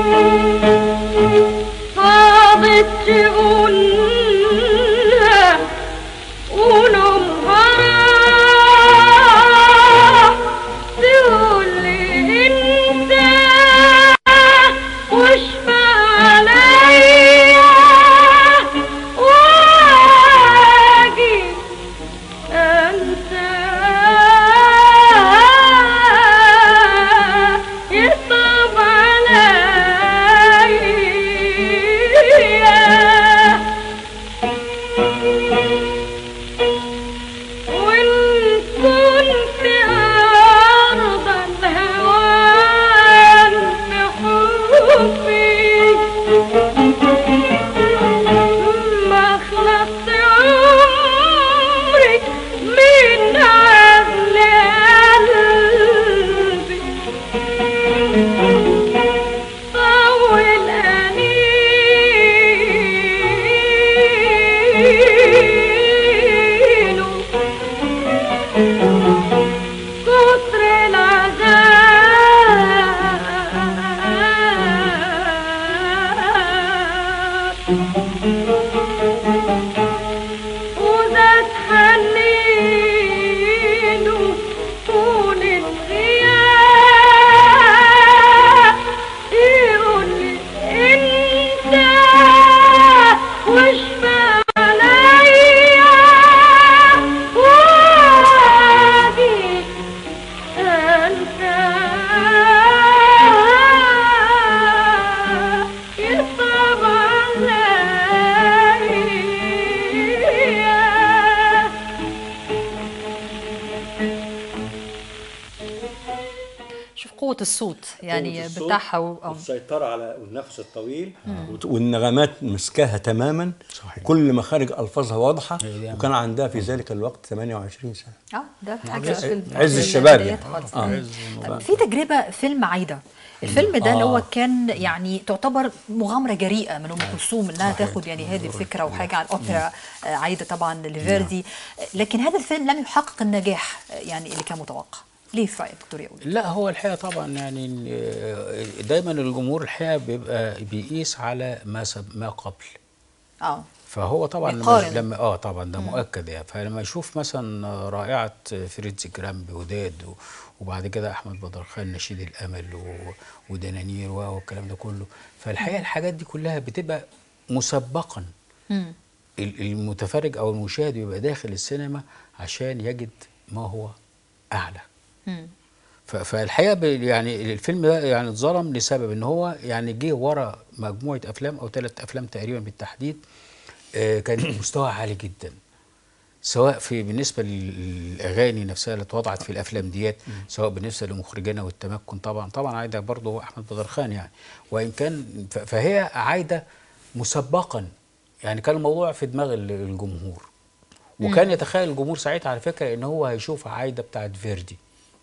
النواه صابت شؤونها قوه الصوت يعني قوة الصوت بتاعها و... آه. والسيطرة على النفس الطويل وت- والنغمات مسكاها تماما صحيح. كل مخارج ألفاظها واضحة هي دي وكان عندها في ذلك الوقت 28 سنة اه ده حاجه عز- في ال- عز في الشباب البدايات يعني. خالص. آه. مم. طب في تجربه فيلم عايده الفيلم ده اللي هو كان يعني تعتبر مغامره جريئه من ام كلثوم انها تاخد يعني هذه الفكره وحاجه عن اوبرا آه، عايده طبعا لفيردي لكن هذا الفيلم لم يحقق النجاح آه، يعني اللي كان متوقع ليه في رايك دكتور يقول لا هو الحقيقه طبعا يعني آه، دايما الجمهور الحقيقه بيبقى بيقيس على ما سب ما قبل اه فهو طبعا لما بيقارن. لما اه طبعا ده مؤكد يعني فلما يشوف مثلا رائعه فريدز جرام بوداد و- وبعد كده احمد بدر خان نشيد الامل و- ودنانير و- والكلام ده كله فالحقيقه الحاجات دي كلها بتبقى مسبقا مم. ال- المتفرج او المشاهد بيبقى داخل السينما عشان يجد ما هو اعلى مم. ف- فالحقيقه ب- يعني الفيلم ده يعني اتظلم لسبب ان هو يعني جه ورا مجموعه افلام او ثلاث افلام تقريبا بالتحديد آه، كان مستوى عالي جدا سواء في بالنسبه للاغاني نفسها اللي اتوضعت في الافلام ديت سواء بالنسبه لمخرجنا والتمكن طبعا طبعا عايده برضه هو احمد بدر خان يعني وان كان ف- فهي عايده مسبقا يعني كان الموضوع في دماغ ال- الجمهور وكان يتخيل الجمهور ساعتها على فكره ان هو هيشوف عايده بتاعت فيردي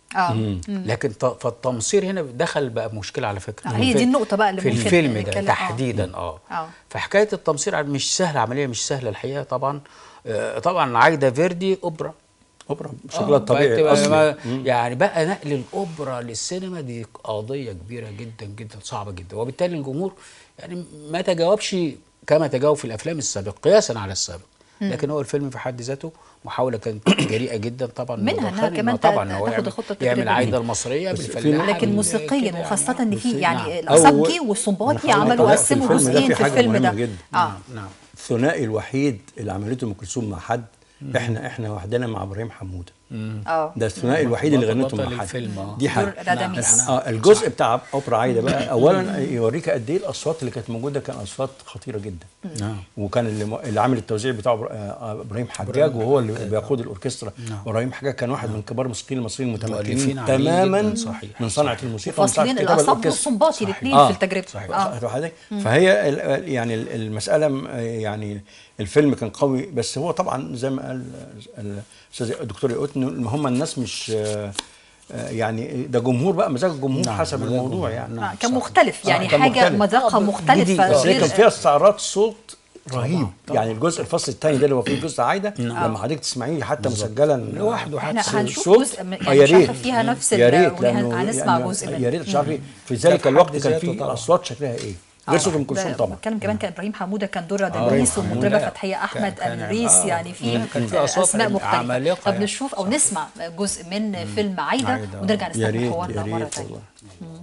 اه لكن ط- فالتمصير هنا دخل بقى مشكله على فكره آه، في هي دي الفيلم- النقطة بقى اللي في ممكن الفيلم ده نتكلم- آه. تحديدا اه, آه. فحكايه التمصير عاد مش سهله عمليه مش سهله الحقيقه طبعا آه طبعا عايده فيردي اوبرا أوبرا بشكلها الطبيعي فبقت- الأصلي ما- مم. يعني بقى نقل الاوبرا للسينما دي قضيه كبيره جدا جدا صعبه جدا وبالتالي الجمهور يعني ما تجاوبش كما تجاوب في الافلام السابقه قياسا على السابق لكن هو الفيلم في حد ذاته محاولة كانت جريئة جدا طبعا من منها بدر إنها خان كمان إنه طبعا هو تاخد يعمل, الخطة يعمل التجريبية. عايدة المصرية بس في- بالفلاحة لكن بال- موسيقيا كده وخاصة يعني. ان في نعم. يعني أول- الأصابجي والصنباطي أنا عملوا هقول لك قسموا في الفيلم ده جزئين في في حاجة الفيلم مهمة ده جدا. اه نعم الثنائي الوحيد اللي عملته ام كلثوم مع حد احنا احنا وحدنا مع ابراهيم حموده اه ده الثنائي الوحيد اللي بطل- غنته بطل مع حد الفيلم، آه. دي حاجه دور راداميس. اه الجزء بتاع اوبرا عايده بقى اولا يوريك قد ايه الاصوات اللي كانت موجوده كان اصوات خطيره جدا نعم وكان اللي, م- اللي عامل التوزيع بتاعه إبرا- آه، ابراهيم حجاج وهو اللي بيقود الاوركسترا ابراهيم حجاج كان واحد من كبار الموسيقيين المصريين مؤلفين المتمكنين عاليين تماما جداً، صحيح. من صنعه الموسيقى ومن صنعة فاصلين كتابة الأصابجي الأوركسترا. والصنباطي الاثنين آه. في التجربة صحيح. اه صح حضرتك؟ فهي ال- ال- يعني ال- المساله م- يعني الفيلم كان قوي بس هو طبعا زي ما قال الاستاذ الدكتور يقول ان هم الناس مش آه، آه، يعني ده جمهور بقى مزاج الجمهور نعم، حسب مزاج الموضوع الجمهور. يعني آه، كان مختلف يعني كان حاجة مختلف. مذاقها آه، مختلفة جديد. بس هي غير- كان فيها استعراض صوت رهيب طبعاً. يعني الجزء الفصل الثاني ده اللي هو فيه جزء عايده لما حضرتك تسمعيه حتى مسجلا لوحده احنا حتى هنشوف صوت. جزء من- آه، يعني يا مش عارفة ريت فيها نفس يا ريت الأغنية، لأنه هنسمع يعني جزء يا منه. ريت مش عارف ايه في كان ذلك في الوقت حد كان ذاته في طبعاً. الاصوات شكلها ايه آه، غير صوت ام كلثوم ده طبعا بتكلم كمان كان ابراهيم حموده كان دور إبراهيم دبيس حمودة. ومطربه فتحيه احمد كان- الريس آه. يعني في كان في آه، أصوات اسماء مختلفه عمالقة طب يعني. نشوف او نسمع جزء من فيلم عايده عايدة. ونرجع يا نستكمل ريت حوارنا يا مره ريت ثانيه والله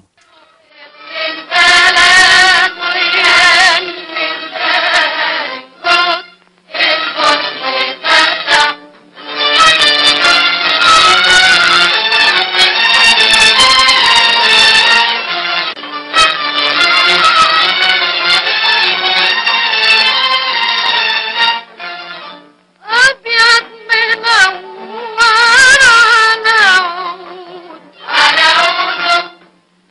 أبيض منور على عود على عود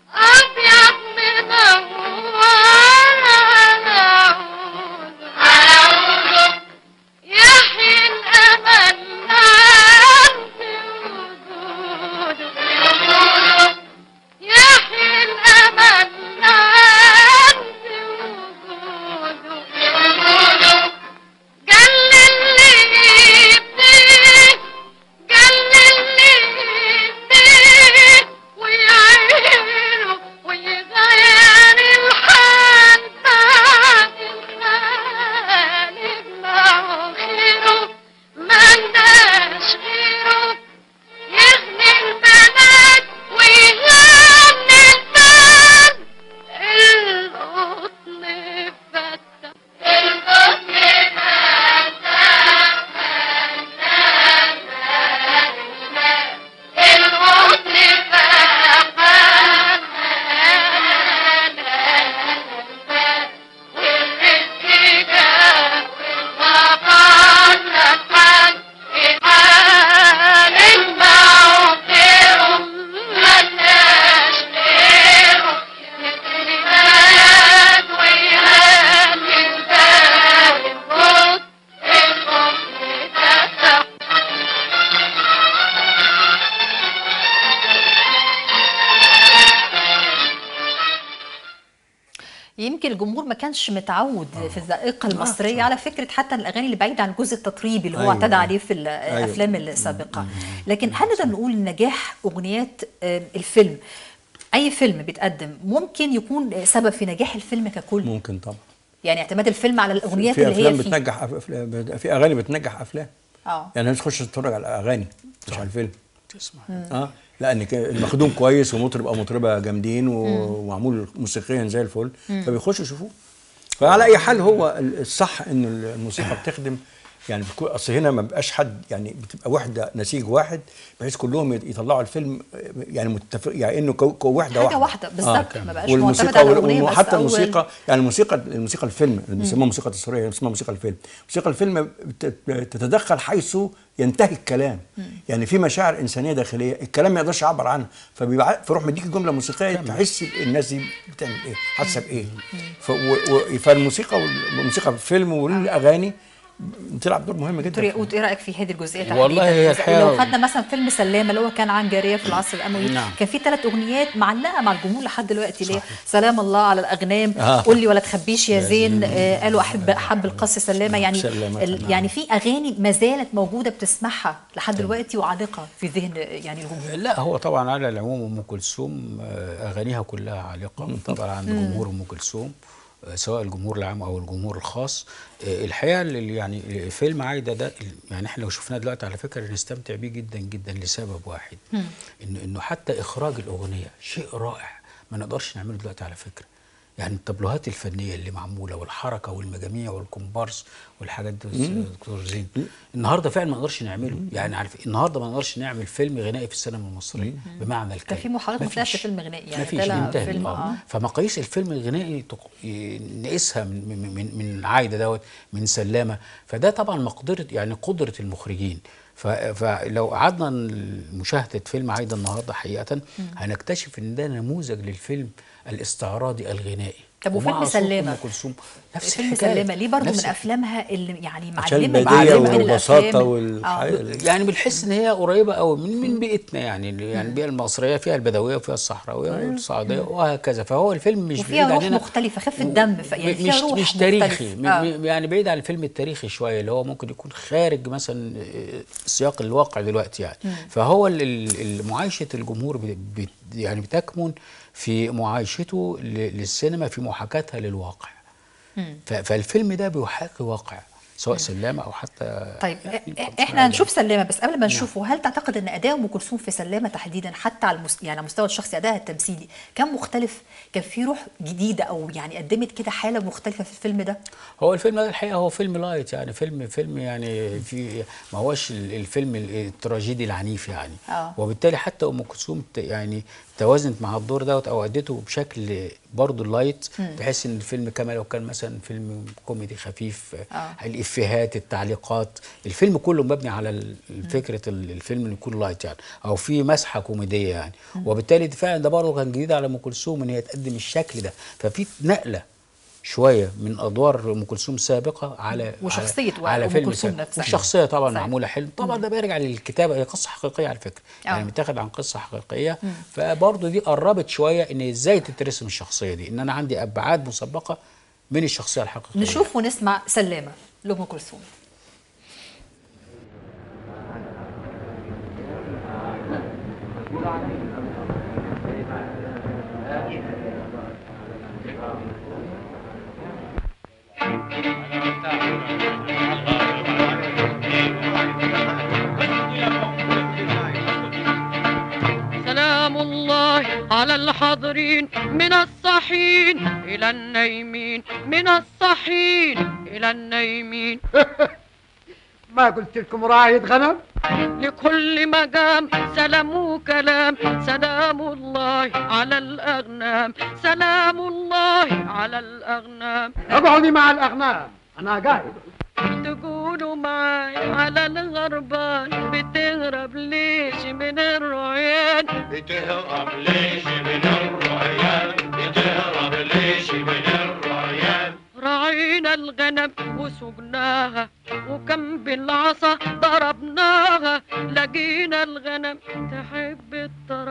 يمكن الجمهور ما كانش متعود في الذائقه المصريه على فكره حتى الاغاني اللي بعيده عن الجزء التطريبي اللي هو أيوة. اعتدى عليه في الافلام السابقه لكن هل نقدر نقول نجاح اغنيات آه، الفيلم اي فيلم بيتقدم ممكن يكون سبب في نجاح الفيلم ككل ممكن طبعا يعني اعتماد الفيلم على الاغنيات في اللي افلام هي فيه بتنجح أفلام في اغاني بتنجح افلام اه يعني الناس تخش تتفرج على الاغاني مش على الفيلم تسمع اه لان ك- المخدوم كويس ومطرب او مطربه جامدين و- ومعمول موسيقيا زي الفل فبيخشوا يشوفوه فعلى اي حال هو ال- الصح ان الموسيقى بتخدم يعني بتكون اصل هنا ما بيبقاش حد يعني بتبقى وحده نسيج واحد بحيث كلهم يت- يطلعوا الفيلم يعني متفق يعني انه كو كو وحده حاجه واحده بالظبط ما بقاش معتمد والموسيقى على وال- الاغنيه بس وحتى أول- الموسيقى يعني الموسيقى الموسيقى الفيلم اللي بيسموها موسيقى تصويريه هي اسمها موسيقى الفيلم موسيقى الفيلم بت- تتدخل حيث ينتهي الكلام يعني في مشاعر انسانيه داخليه الكلام ما يقدرش يعبر عنها فبيبقى فيروح مديك جمله موسيقيه تحس الناس دي بتعمل ايه حاسه بايه ف و و فالموسيقى والموسيقى في الفيلم والاغاني بتلعب دور مهم دكتور جدا ياقوت ايه رايك في هذه الجزئيه تحديدا والله هي الحقيقة- لو خدنا مثلا فيلم سلامه اللي هو كان عن جاريه في العصر الاموي نعم. كان في ثلاث اغنيات معلقه مع الجمهور لحد دلوقتي ليه سلام الله على الاغنام آه. قول لي ولا تخبيش يا زين آه قالوا احب احب القص سلامه يعني سلامة، ال- نعم. يعني في اغاني ما زالت موجوده بتسمعها لحد دلوقتي وعالقه في ذهن آه، يعني الجمهور لا هو طبعا على العموم ام كلثوم آه، اغانيها كلها عالقه طبعا عند جمهور ام كلثوم آه، سواء الجمهور العام او الجمهور الخاص آه، الحقيقه اللي يعني فيلم عايده ده يعني احنا لو شفناه دلوقتي على فكره نستمتع بيه جدا جدا لسبب واحد انه انه حتى اخراج الاغنيه شيء رائع ما نقدرش نعمله دلوقتي على فكره يعني التابلوهات الفنيه اللي معموله والحركه والمجاميع والكومبارس والحاجات دي دكتور زين النهارده فعلا ما نقدرش نعمله يعني عارف النهارده ما نقدرش نعمل فيلم غنائي في السينما المصريه بمعنى الكلمه كان في محاولات ما طلعش مفيش. فيلم غنائي يعني مفيش طلع انتهى فيلم آه. اه فمقاييس الفيلم الغنائي تق... ي- نقيسها من من من, من عايده دوت من سلامه فده طبعا مقدره يعني قدره المخرجين ف... فلو قعدنا مشاهده فيلم عايده النهارده حقيقه هنكتشف ان ده نموذج للفيلم الاستعراضي الغنائي طب ومع وفيلم صوت سلامة؟ ام كلثوم نفس فيلم الحكايه سلامه ليه برضه من نفس افلامها اللي يعني عشان معلمه البديهه معلمة من والبساطه الأفلام. والحاجه يعني بنحس ان هي قريبه قوي من من بيئتنا يعني يعني البيئه المصريه فيها البدويه وفيها الصحراويه والصعيديه وهكذا فهو الفيلم مش وفيها بعيد روح عننا مختلفة، خفة دم، ف- يعني م- فيها مش روح مش تاريخي مختلف. م- آه. م- يعني بعيد عن الفيلم التاريخي شويه اللي هو ممكن يكون خارج مثلا آه، سياق الواقع دلوقتي يعني فهو ال- ال- ال- معايشه الجمهور ب- بت- يعني بتكمن في معايشته ل- للسينما في محاكاتها للواقع ف- فالفيلم ده بيحاكي واقع سواء سلامه او حتى طيب يعني إ- احنا هنشوف سلامه بس قبل ما نشوفه هل تعتقد ان اداء ام كلثوم في سلامه تحديدا حتى على المس... يعني على المستوى الشخصي ادائها التمثيلي كان مختلف كان في روح جديده او يعني قدمت كده حاله مختلفه في الفيلم ده هو الفيلم ده الحقيقه هو فيلم لايت يعني فيلم فيلم يعني في ما هوش ال- الفيلم ال- التراجيدي العنيف يعني آه. وبالتالي حتى ام كلثوم ت- يعني توازنت مع الدور دوت او ادته بشكل برضه لايت بحيث ان الفيلم كما لو كان مثلا فيلم كوميدي خفيف آه. الافيهات التعليقات الفيلم كله مبني على ال- فكره ال- الفيلم اللي يكون لايت يعني او في مسحه كوميديه يعني وبالتالي فعلا ده برضه كان جديد على ام كلثوم ان هي تقدم الشكل ده ففي نقله شويه من ادوار ام كلثوم السابقه على وشخصية على, على أم فيلم كلثوم سابق. نفسها. والشخصيه طبعا صحيح. معموله حلو طبعا ده بيرجع للكتابه هي قصه حقيقيه على فكره آه. يعني متاخد عن قصه حقيقيه فبرضه دي قربت شويه ان ازاي تترسم الشخصيه دي ان انا عندي ابعاد مسبقه من الشخصيه الحقيقيه نشوف ونسمع سلامه لام كلثوم سلام الله على الحاضرين من الصحين إلى النايمين من الصحين إلى النايمين ما قلت لكم راعية غنم لكل مقام سلام وكلام سلام الله على الأغنام سلام الله على الأغنام اقعدي مع الاغنام انا قاعد تقولوا معاي على الغربان بتهرب ليش من الرعيان بتهرب ليش من الرعيان بتهرب ليش من الرعيان راعينا الغنم وسقناها وكم بالعصا ضربناها لقينا الغنم تحب الطرف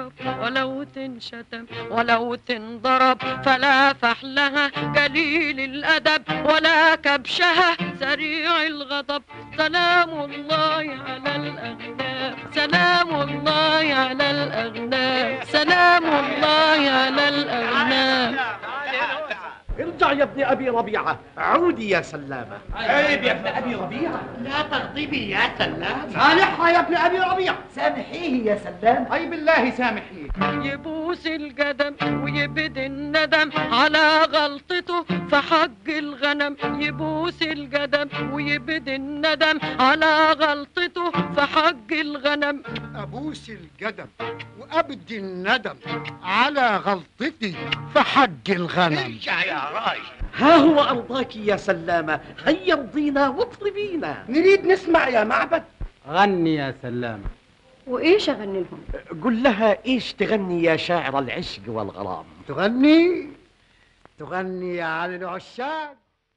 ولو تنشتم ولو تنضرب فلا فحلها قليل الأدب ولا كبشها سريع الغضب سلام الله على الأغنام سلام الله على الأغنام سلام الله على الأغنام ارجع يا ابن ابي ربيعه عودي يا سلامه عيب يا ابن ابي ربيعه لا تغضبي يا سلامه صالحها يا ابن ابي ربيعه سامحيه يا سلام اي بالله سامحيه يبوس القدم ويبد الندم على غلطته في حق الغنم يبوس القدم ويبد الندم على غلطته في حق الغنم ابوس القدم وابدي الندم على غلطتي في حق الغنم ارجع يا راي ها هو ارضاك يا سلامه هيا ارضينا واطلبينا نريد نسمع يا معبد غني يا سلام وايش اغني لهم قل لها ايش تغني يا شاعر العشق والغرام تغني تغني عن العشاق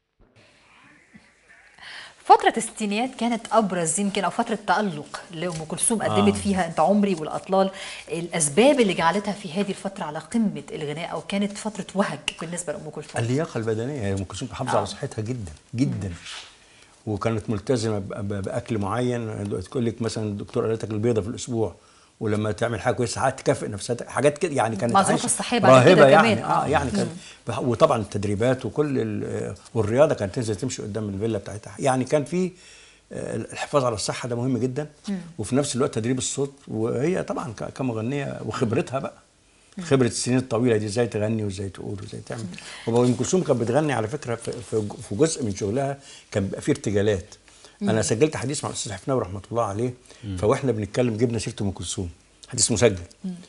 فترة الستينيات كانت أبرز يمكن أو فترة تألق لأم كلثوم قدمت آه. فيها أنت عمري والأطلال الأسباب اللي جعلتها في هذه الفترة على قمة الغناء أو كانت فترة وهج بالنسبة لأم كلثوم اللياقه البدنيه هي ام كلثوم محافظه آه. على صحتها جدا جدا وكانت ملتزمه ب- ب- باكل معين تقول لك مثلا الدكتور قالت لك البيضه في الاسبوع ولما تعمل حاجه كويسه ساعات تكافئ نفسها حاجات كده يعني كانت مع الظروف عايشة الصحية بعد كده راهبه كمان. يعني اه يعني كان بح- وطبعا التدريبات وكل ال- والرياضه كانت تنزل تمشي قدام الفيلا بتاعتها يعني كان في آه، الحفاظ على الصحه ده مهم جدا وفي نفس الوقت تدريب الصوت وهي طبعا ك- كمغنيه وخبرتها بقى خبره السنين الطويله دي ازاي تغني وازاي تقول وازاي تعمل وام كلثوم كانت بتغني على فكره في في- في جزء من شغلها كان بيبقى فيه ارتجالات انا سجلت حديث مع الاستاذ حفناوي رحمه الله عليه فواحنا بنتكلم جبنا سيره ام كلثوم حديث مسجل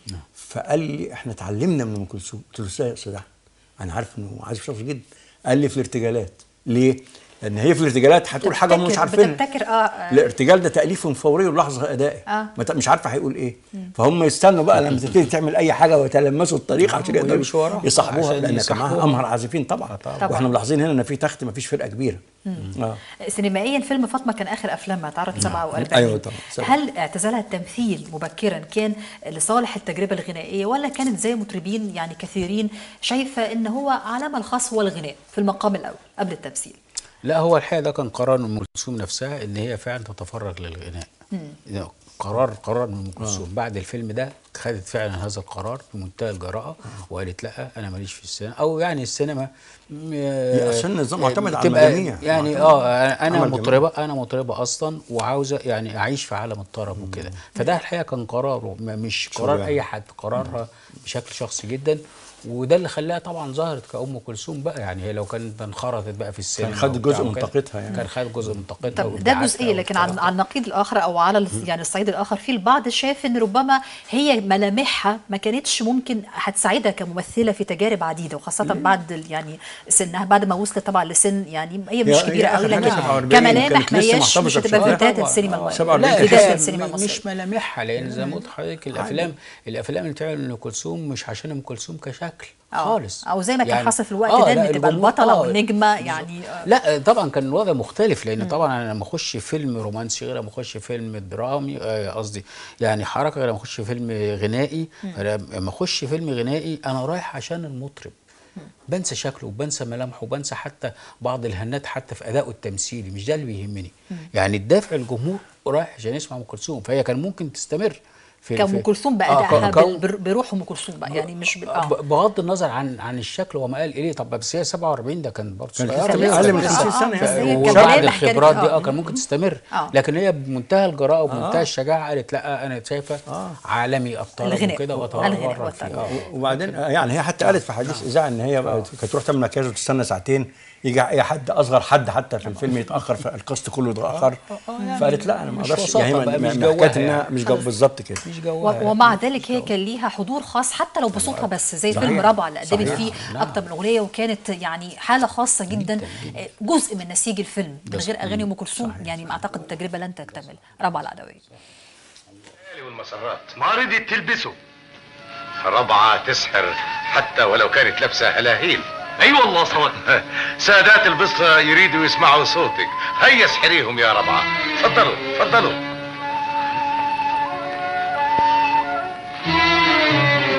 فقال لي احنا اتعلمنا من ام كلثوم قلت له ازاي يا استاذ احمد انا عارف انه عازف شاطر جدا قال لي في الارتجالات ليه؟ لان هي في الارتجالات هتقول حاجه هم مش بتبتكر- عارفينها بتبتكر اه, آه الارتجال ده تاليف فوري ولحظه ادائي آه. ما ت- مش عارفه هيقول ايه فهم يستنوا بقى لما تبتدي تعمل اي حاجه ويتلمسوا الطريق عشان يقدروا ويمشوا وراها يصاحبوها عشان لان كان معاها يصاحبوها. امهر عازفين طبعا طبعاً. واحنا ملاحظين هنا ان في تخت ما فيش فرقه كبيره اه سينمائيا فيلم فاطمه كان اخر افلامها اتعرض 47 أيوة طبعاً، سبعة. هل اعتزالها التمثيل مبكرا كان لصالح التجربه الغنائيه ولا كانت زي مطربين يعني كثيرين شايفه ان هو علامه الخاص هو الغناء في المقام الاول قبل التمثيل لا هو الحقيقه ده كان قرار من ام كلثوم نفسها ان هي فعلا تتفرغ للغناء ده قرار قرار من ام كلثوم بعد الفيلم ده خدت فعلا هذا القرار بمنتهى الجراءه وقالت لا انا ماليش في السينما او يعني السينما م- هي أصلاً النظام معتمد على تبقى- المجاميع. يعني معتمد. اه انا عمل مطربه انا مطربه اصلا وعاوزه يعني اعيش في عالم الطرب وكده فده الحقيقه كان قراره ما- مش قرار شجاع. اي حد قرارها بشكل شخصي جدا وده اللي خلاها طبعا ظهرت كأم كلثوم بقى يعني هي لو كانت انخرطت بقى في السينما خدت وبتاع جزء من وكده، طاقتها يعني. كان خد جزء من طاقتها طب ده وإبداعاتها جزئيه لكن عن واختراعاتها. على النقيض الاخر او على ال- يعني الصعيد الاخر في البعض شاف ان ربما هي ملامحها ما كانتش ممكن هتساعدها كممثله في تجارب عديده وخاصه بعد ال- يعني سنها بعد ما وصلت طبعا لسن يعني هي مش هي- كبيره هي قوي آخر حاجة لكن 47 كملامح كانت ما لسه هياش مش محتفظة هتبقى بشكلها. بدايه طبعاً. السينما آه. المصريه 47 بدايه كانت- السينما مش المصريه ملامحها لان زي ما قلت لحضرتك الافلام الافلام اللي بتعمل ام كلثوم مش عشان ام كلثوم كشكل آه. خالص او زي ما كان يعني- حاصل في الوقت آه، ده لا، ان تبقى الجمهور- البطله آه، والنجمه يعني آه، لا طبعا كان الوضع مختلف لان طبعا انا لما اخش فيلم رومانسي غير لما اخش فيلم درامي آه، قصدي يعني حركه غير لما اخش فيلم غنائي لما اخش فيلم غنائي انا رايح عشان المطرب بنسى شكله وبنسى ملامحه وبنسى حتى بعض الهنات حتى في ادائه التمثيلي مش ده اللي بيهمني يعني الدافع الجمهور رايح عشان يسمع ام كلثوم فهي كان ممكن تستمر في كأم في- كلثوم آه، بأدائها ك- كأم- بال- بر- بروح ام كلثوم بقى يعني مش بال- آه. ب- بغض النظر عن عن الشكل وما قال اليه طب بس هي 47 ده كان برضه كان صغيره لسه لسه. أقل من لسه. 50 سنة آه، يعني. بس هي وبعد كملامح كانت- الخبرات دي آه. اه كان ممكن تستمر آه. لكن هي بمنتهى الجراءه وبمنتهى الشجاعه قالت لا انا شايفه عالمي الطرب الغناء. وكده الغناء واتورط فيه والطرب. اه وبعدين يعني هي حتى قالت في حديث اذاعه ان هي بقى كانت تروح تعمل مكياج وتستنى ساعتين يجي اي حد اصغر حد حتى في الفيلم يتاخر فالكاست كله يتاخر فقالت لا انا ما مش اقدرش وساطة يعني بقى، ما- مش ما- جوها حكايه انها يعني. مش جو بالظبط كده مش جوها و- ومع ذلك هي كان ليها حضور خاص حتى لو بصوتها بس زي صحيح. فيلم رابعه اللي قدمت صحيح. فيه نعم. اكتر من اغنيه وكانت يعني حاله خاصه جدا آه، جزء من نسيج الفيلم من جزء. غير اغاني ام كلثوم صحيح. يعني اعتقد التجربه لن تكتمل رابعه العدويه والمسرات ما رضيت تلبسه ربعة تسحر حتى ولو كانت لابسة هلاهيل اي والله صوت سادات البصرة يريدوا يسمعوا صوتك هيا اسحريهم يا ربعة تفضلوا تفضلوا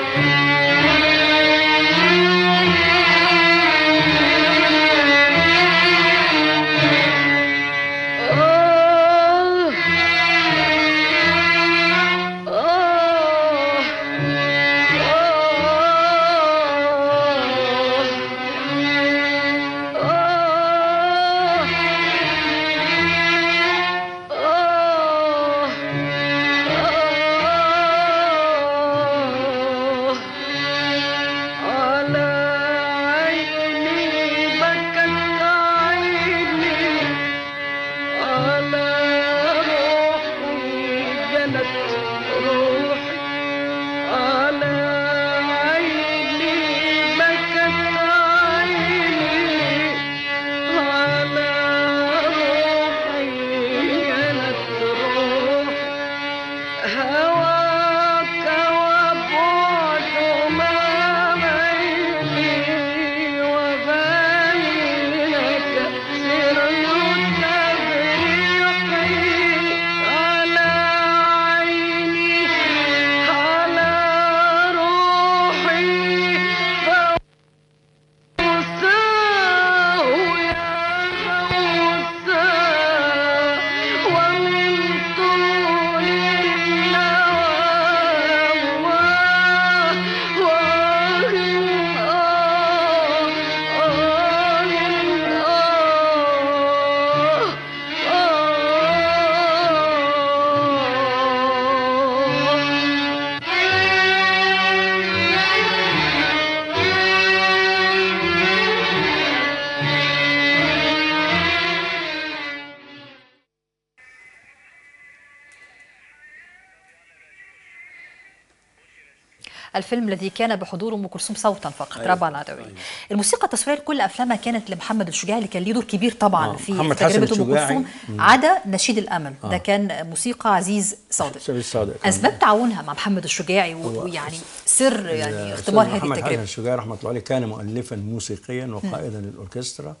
الفيلم الذي كان بحضور ام كلثوم صوتا فقط أيوة. ربع العدوي الموسيقى التصويريه لكل افلامها كانت لمحمد الشجاعي اللي كان ليه دور كبير طبعا آه، في محمد في تجربه حسن ام الشجاعي. كلثوم مم. عدا نشيد الامل ده آه. كان موسيقى عزيز صادق سبيل الصادق كان. اسباب تعاونها مع محمد الشجاعي و- هو ويعني سر يعني الأستاذ اختبار هذه محمد حسن التجربه الشجاعي رحمه الله عليه كان مؤلفا موسيقيا وقائدا للاوركسترا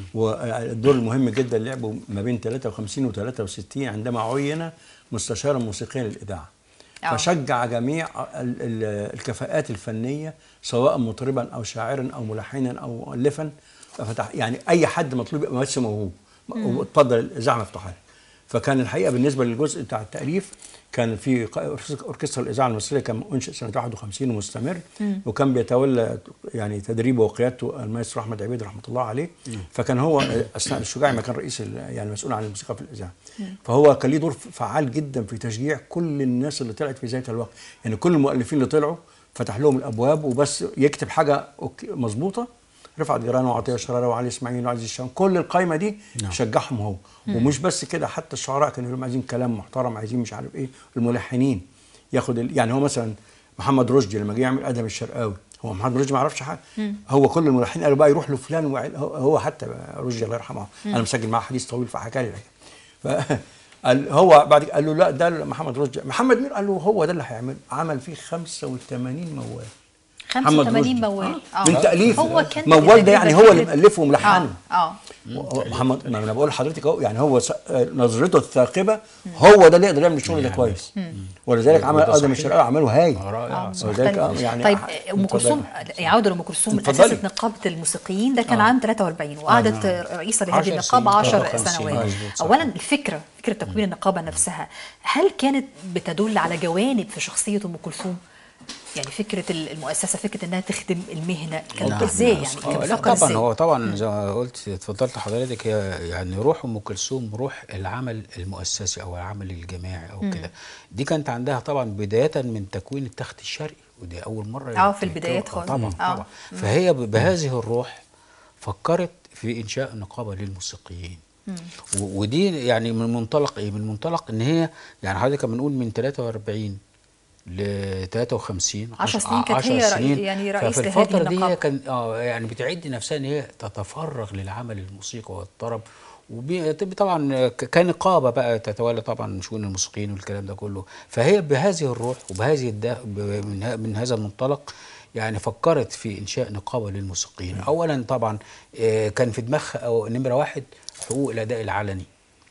والدور المهم جدا لعبه ما بين 53 و 63 عندما عين مستشارا موسيقيا للاذاعه آه. فشجع جميع ال- ال- الكفاءات الفنيه سواء مطربا او شاعرا او ملحنا او مؤلفا ففتح يعني اي حد مطلوب يبقى بس موهوب واتفضل الاذاعه مفتوحه لك. فكان الحقيقه بالنسبه للجزء بتاع التاليف كان في ق- اوركسترا الاذاعه المصريه كان انشئ سنه 51 ومستمر وكان بيتولى يعني تدريبه وقيادته المايسترو احمد عبيد رحمه الله عليه فكان هو اثناء الشجاعي ما كان رئيس ال- يعني المسؤول عن الموسيقى في الاذاعه فهو كان ليه دور فعال جدا في تشجيع كل الناس اللي طلعت في ذات الوقت يعني كل المؤلفين اللي طلعوا فتح لهم الابواب وبس يكتب حاجه أوكي مظبوطه رفعت جيران وعطيه شراره وعلي اسماعيل وعزيز الشام كل القايمه دي نعم. شجعهم هو ومش بس كده حتى الشعراء كانوا يقولوا عايزين كلام محترم عايزين مش عارف ايه الملحنين ياخد ال... يعني هو مثلا محمد رشدي لما جه يعمل ادم الشرقاوي هو محمد رشدي ما يعرفش حاجه هو كل الملحنين قالوا بقى يروح لفلان وعل... هو- هو حتى رشدي الله يرحمه انا مسجل معاه حديث طويل فحكى لي الحكايه ف... قال هو بعد كده قال له لا ده محمد رشدي محمد مين قال له هو ده اللي هيعمل عمل فيه 85 موال محمد 85 رشدي. موال من تاليف هو كان موال ده يعني هو اللي فكرة- مؤلفه وملحنه اه اه و- محمد ما انا بقول لحضرتك اهو يعني هو س- نظرته الثاقبه هو ده اللي يقدر يعمل الشغل ده كويس ولذلك عمل وده ادم صحيح. الشرقاوي عمله هايل رائع ولذلك آه، مختلف. يعني طيب ح- ام كلثوم اتفضلي. عوده لام كلثوم اتفضلي. اسست نقابه الموسيقيين ده كان عام 43 وقعدت رئيسه لهذه عشر النقابه سنين، 10 53 سنوات مظبوط، صح. اولا الفكره فكره تكوين النقابه نفسها هل كانت بتدل على جوانب في شخصيه ام كلثوم يعني فكره المؤسسه فكره انها تخدم المهنه كانت نعم. ازاي يعني آه، كان لا بيفكر طبعا ازاي هو طبعا زي ما قلت اتفضلت حضرتك هي يعني روح ام كلثوم روح العمل المؤسسي او العمل الجماعي او كده دي كانت عندها طبعا بدايه من تكوين التخت الشرقي ودي اول مره آه، في يتكون- البدايات آه، خالص. طبعا آه. طبعا فهي ب- بهذه الروح فكرت في انشاء نقابه للموسيقيين و- ودي يعني من منطلق ايه من منطلق ان هي يعني حضرتك لما نقول من 43 ل 53 عشر عش- سنين كانت عشر هي رئي- سنين. يعني رئيس ففي لهذه الفترة دي النقابة. هي كان اه يعني بتعد نفسها ان هي تتفرغ للعمل الموسيقى والطرب وطبعا كنقابه بقى تتولى طبعا شؤون الموسيقيين والكلام ده كله فهي بهذه الروح وبهذه الدا ب- من, ه- من هذا المنطلق يعني فكرت في انشاء نقابه للموسيقيين اولا طبعا آه، كان في دماغها أو نمره واحد حقوق الاداء العلني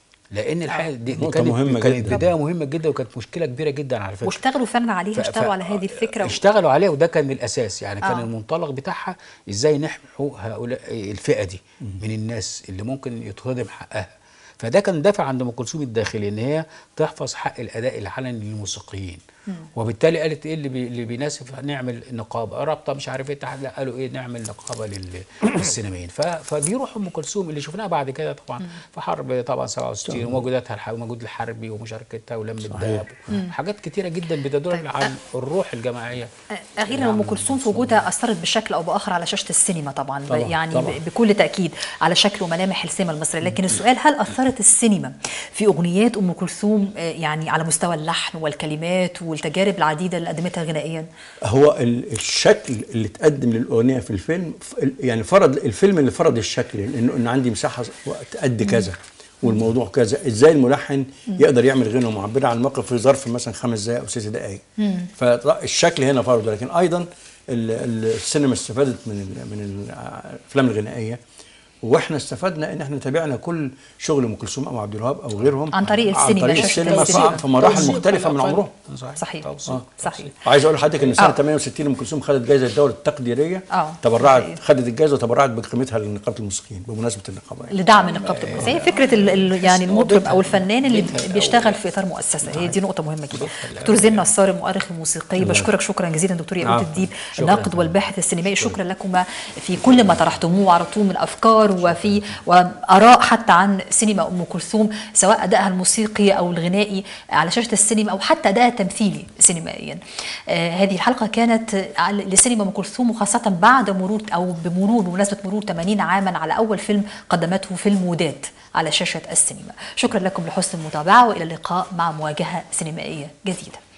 لان الحقيقه دي, دي نقطة كانت مهمة كانت جدا. بدايه مهمه جدا وكانت مشكله كبيره جدا على فكره واشتغلوا فعلا عليها ف- اشتغلوا ف- على هذه الفكره و- اشتغلوا عليها وده كان الاساس يعني كان آه. المنطلق بتاعها ازاي نحمي حقوق هؤلاء الفئه دي من الناس اللي ممكن يتهضم حقها فده كان دافع عند ام كلثوم الداخلي ان هي تحفظ حق الاداء العلني للموسيقيين وبالتالي قالت ايه اللي, بي اللي بيناسب نعمل نقابه رابطه مش عارف ايه اتحاد لا قالوا ايه نعمل نقابه لل- للسينمائيين ف- فدي روح ام كلثوم اللي شفناها بعد كده طبعا في حرب طبعا 67 وموجوداتها الح- وموجود الحربي ومشاركتها ولم الدهب حاجات كتيره جدا بتدل طيب، عن الروح الجماعيه اخيرا ام كلثوم في وجودها اثرت بشكل او باخر على شاشه السينما طبعا, طبعاً، يعني طبعاً. ب- بكل تاكيد على شكل وملامح السينما المصريه لكن السؤال هل اثرت السينما في اغنيات ام كلثوم آه، يعني على مستوى اللحن والكلمات والتجارب العديده اللي قدمتها غنائيا هو ال- الشكل اللي اتقدم للاغنيه في الفيلم ف- يعني فرض الفيلم اللي فرض الشكل انه ان عندي مساحه وقت قد كذا والموضوع كذا ازاي الملحن يقدر يعمل غنى معبره عن الموقف في ظرف مثلا خمس دقائق او ست دقائق فالشكل هنا فرض لكن ايضا ال- ال- السينما استفادت من ال- من الافلام الغنائيه واحنا استفدنا ان احنا تابعنا كل شغل ام كلثوم او عبد الوهاب او غيرهم عن طريق عن السينما، طريق شاشة السينما السينما. في- في مراحل توثيق مختلفه من الأفلام. عمرهم صحيح توثيق. صحيح عايز اقول لحضرتك ان سنه آه. 68 ام كلثوم خدت جائزه الدوله التقديريه آه. تبرعت صحيح. خدت الجائزه وتبرعت بقيمتها لنقابه الموسيقيين بمناسبه النقابه يعني. لدعم نقابه الموسيقى هي فكره ال- ال- يعني المطرب او الفنان اللي بيتها بيشتغل في اطار مؤسسه هي دي نقطه مهمه جدا دكتور زين نصار المؤرخ الموسيقي بشكرك شكرا جزيلا دكتور ياقوت عفواً. الديب شكراً. الناقد والباحث السينمائي شكرا لكما في كل ما طرحتموه وعرضتوه من افكار وفي واراء حتى عن سينما ام كلثوم سواء ادائها الموسيقي او الغنائي على شاشه السينما او حتى ادائها التمثيلي سينمائيا آه هذه الحلقه كانت على- لسينما ام كلثوم وخاصه بعد مرور او بمرور بمناسبه مرور 80 عاما على اول فيلم قدمته فيلم وداد على شاشه السينما شكرا لكم لحسن المتابعه والى اللقاء مع مواجهه سينمائيه جديده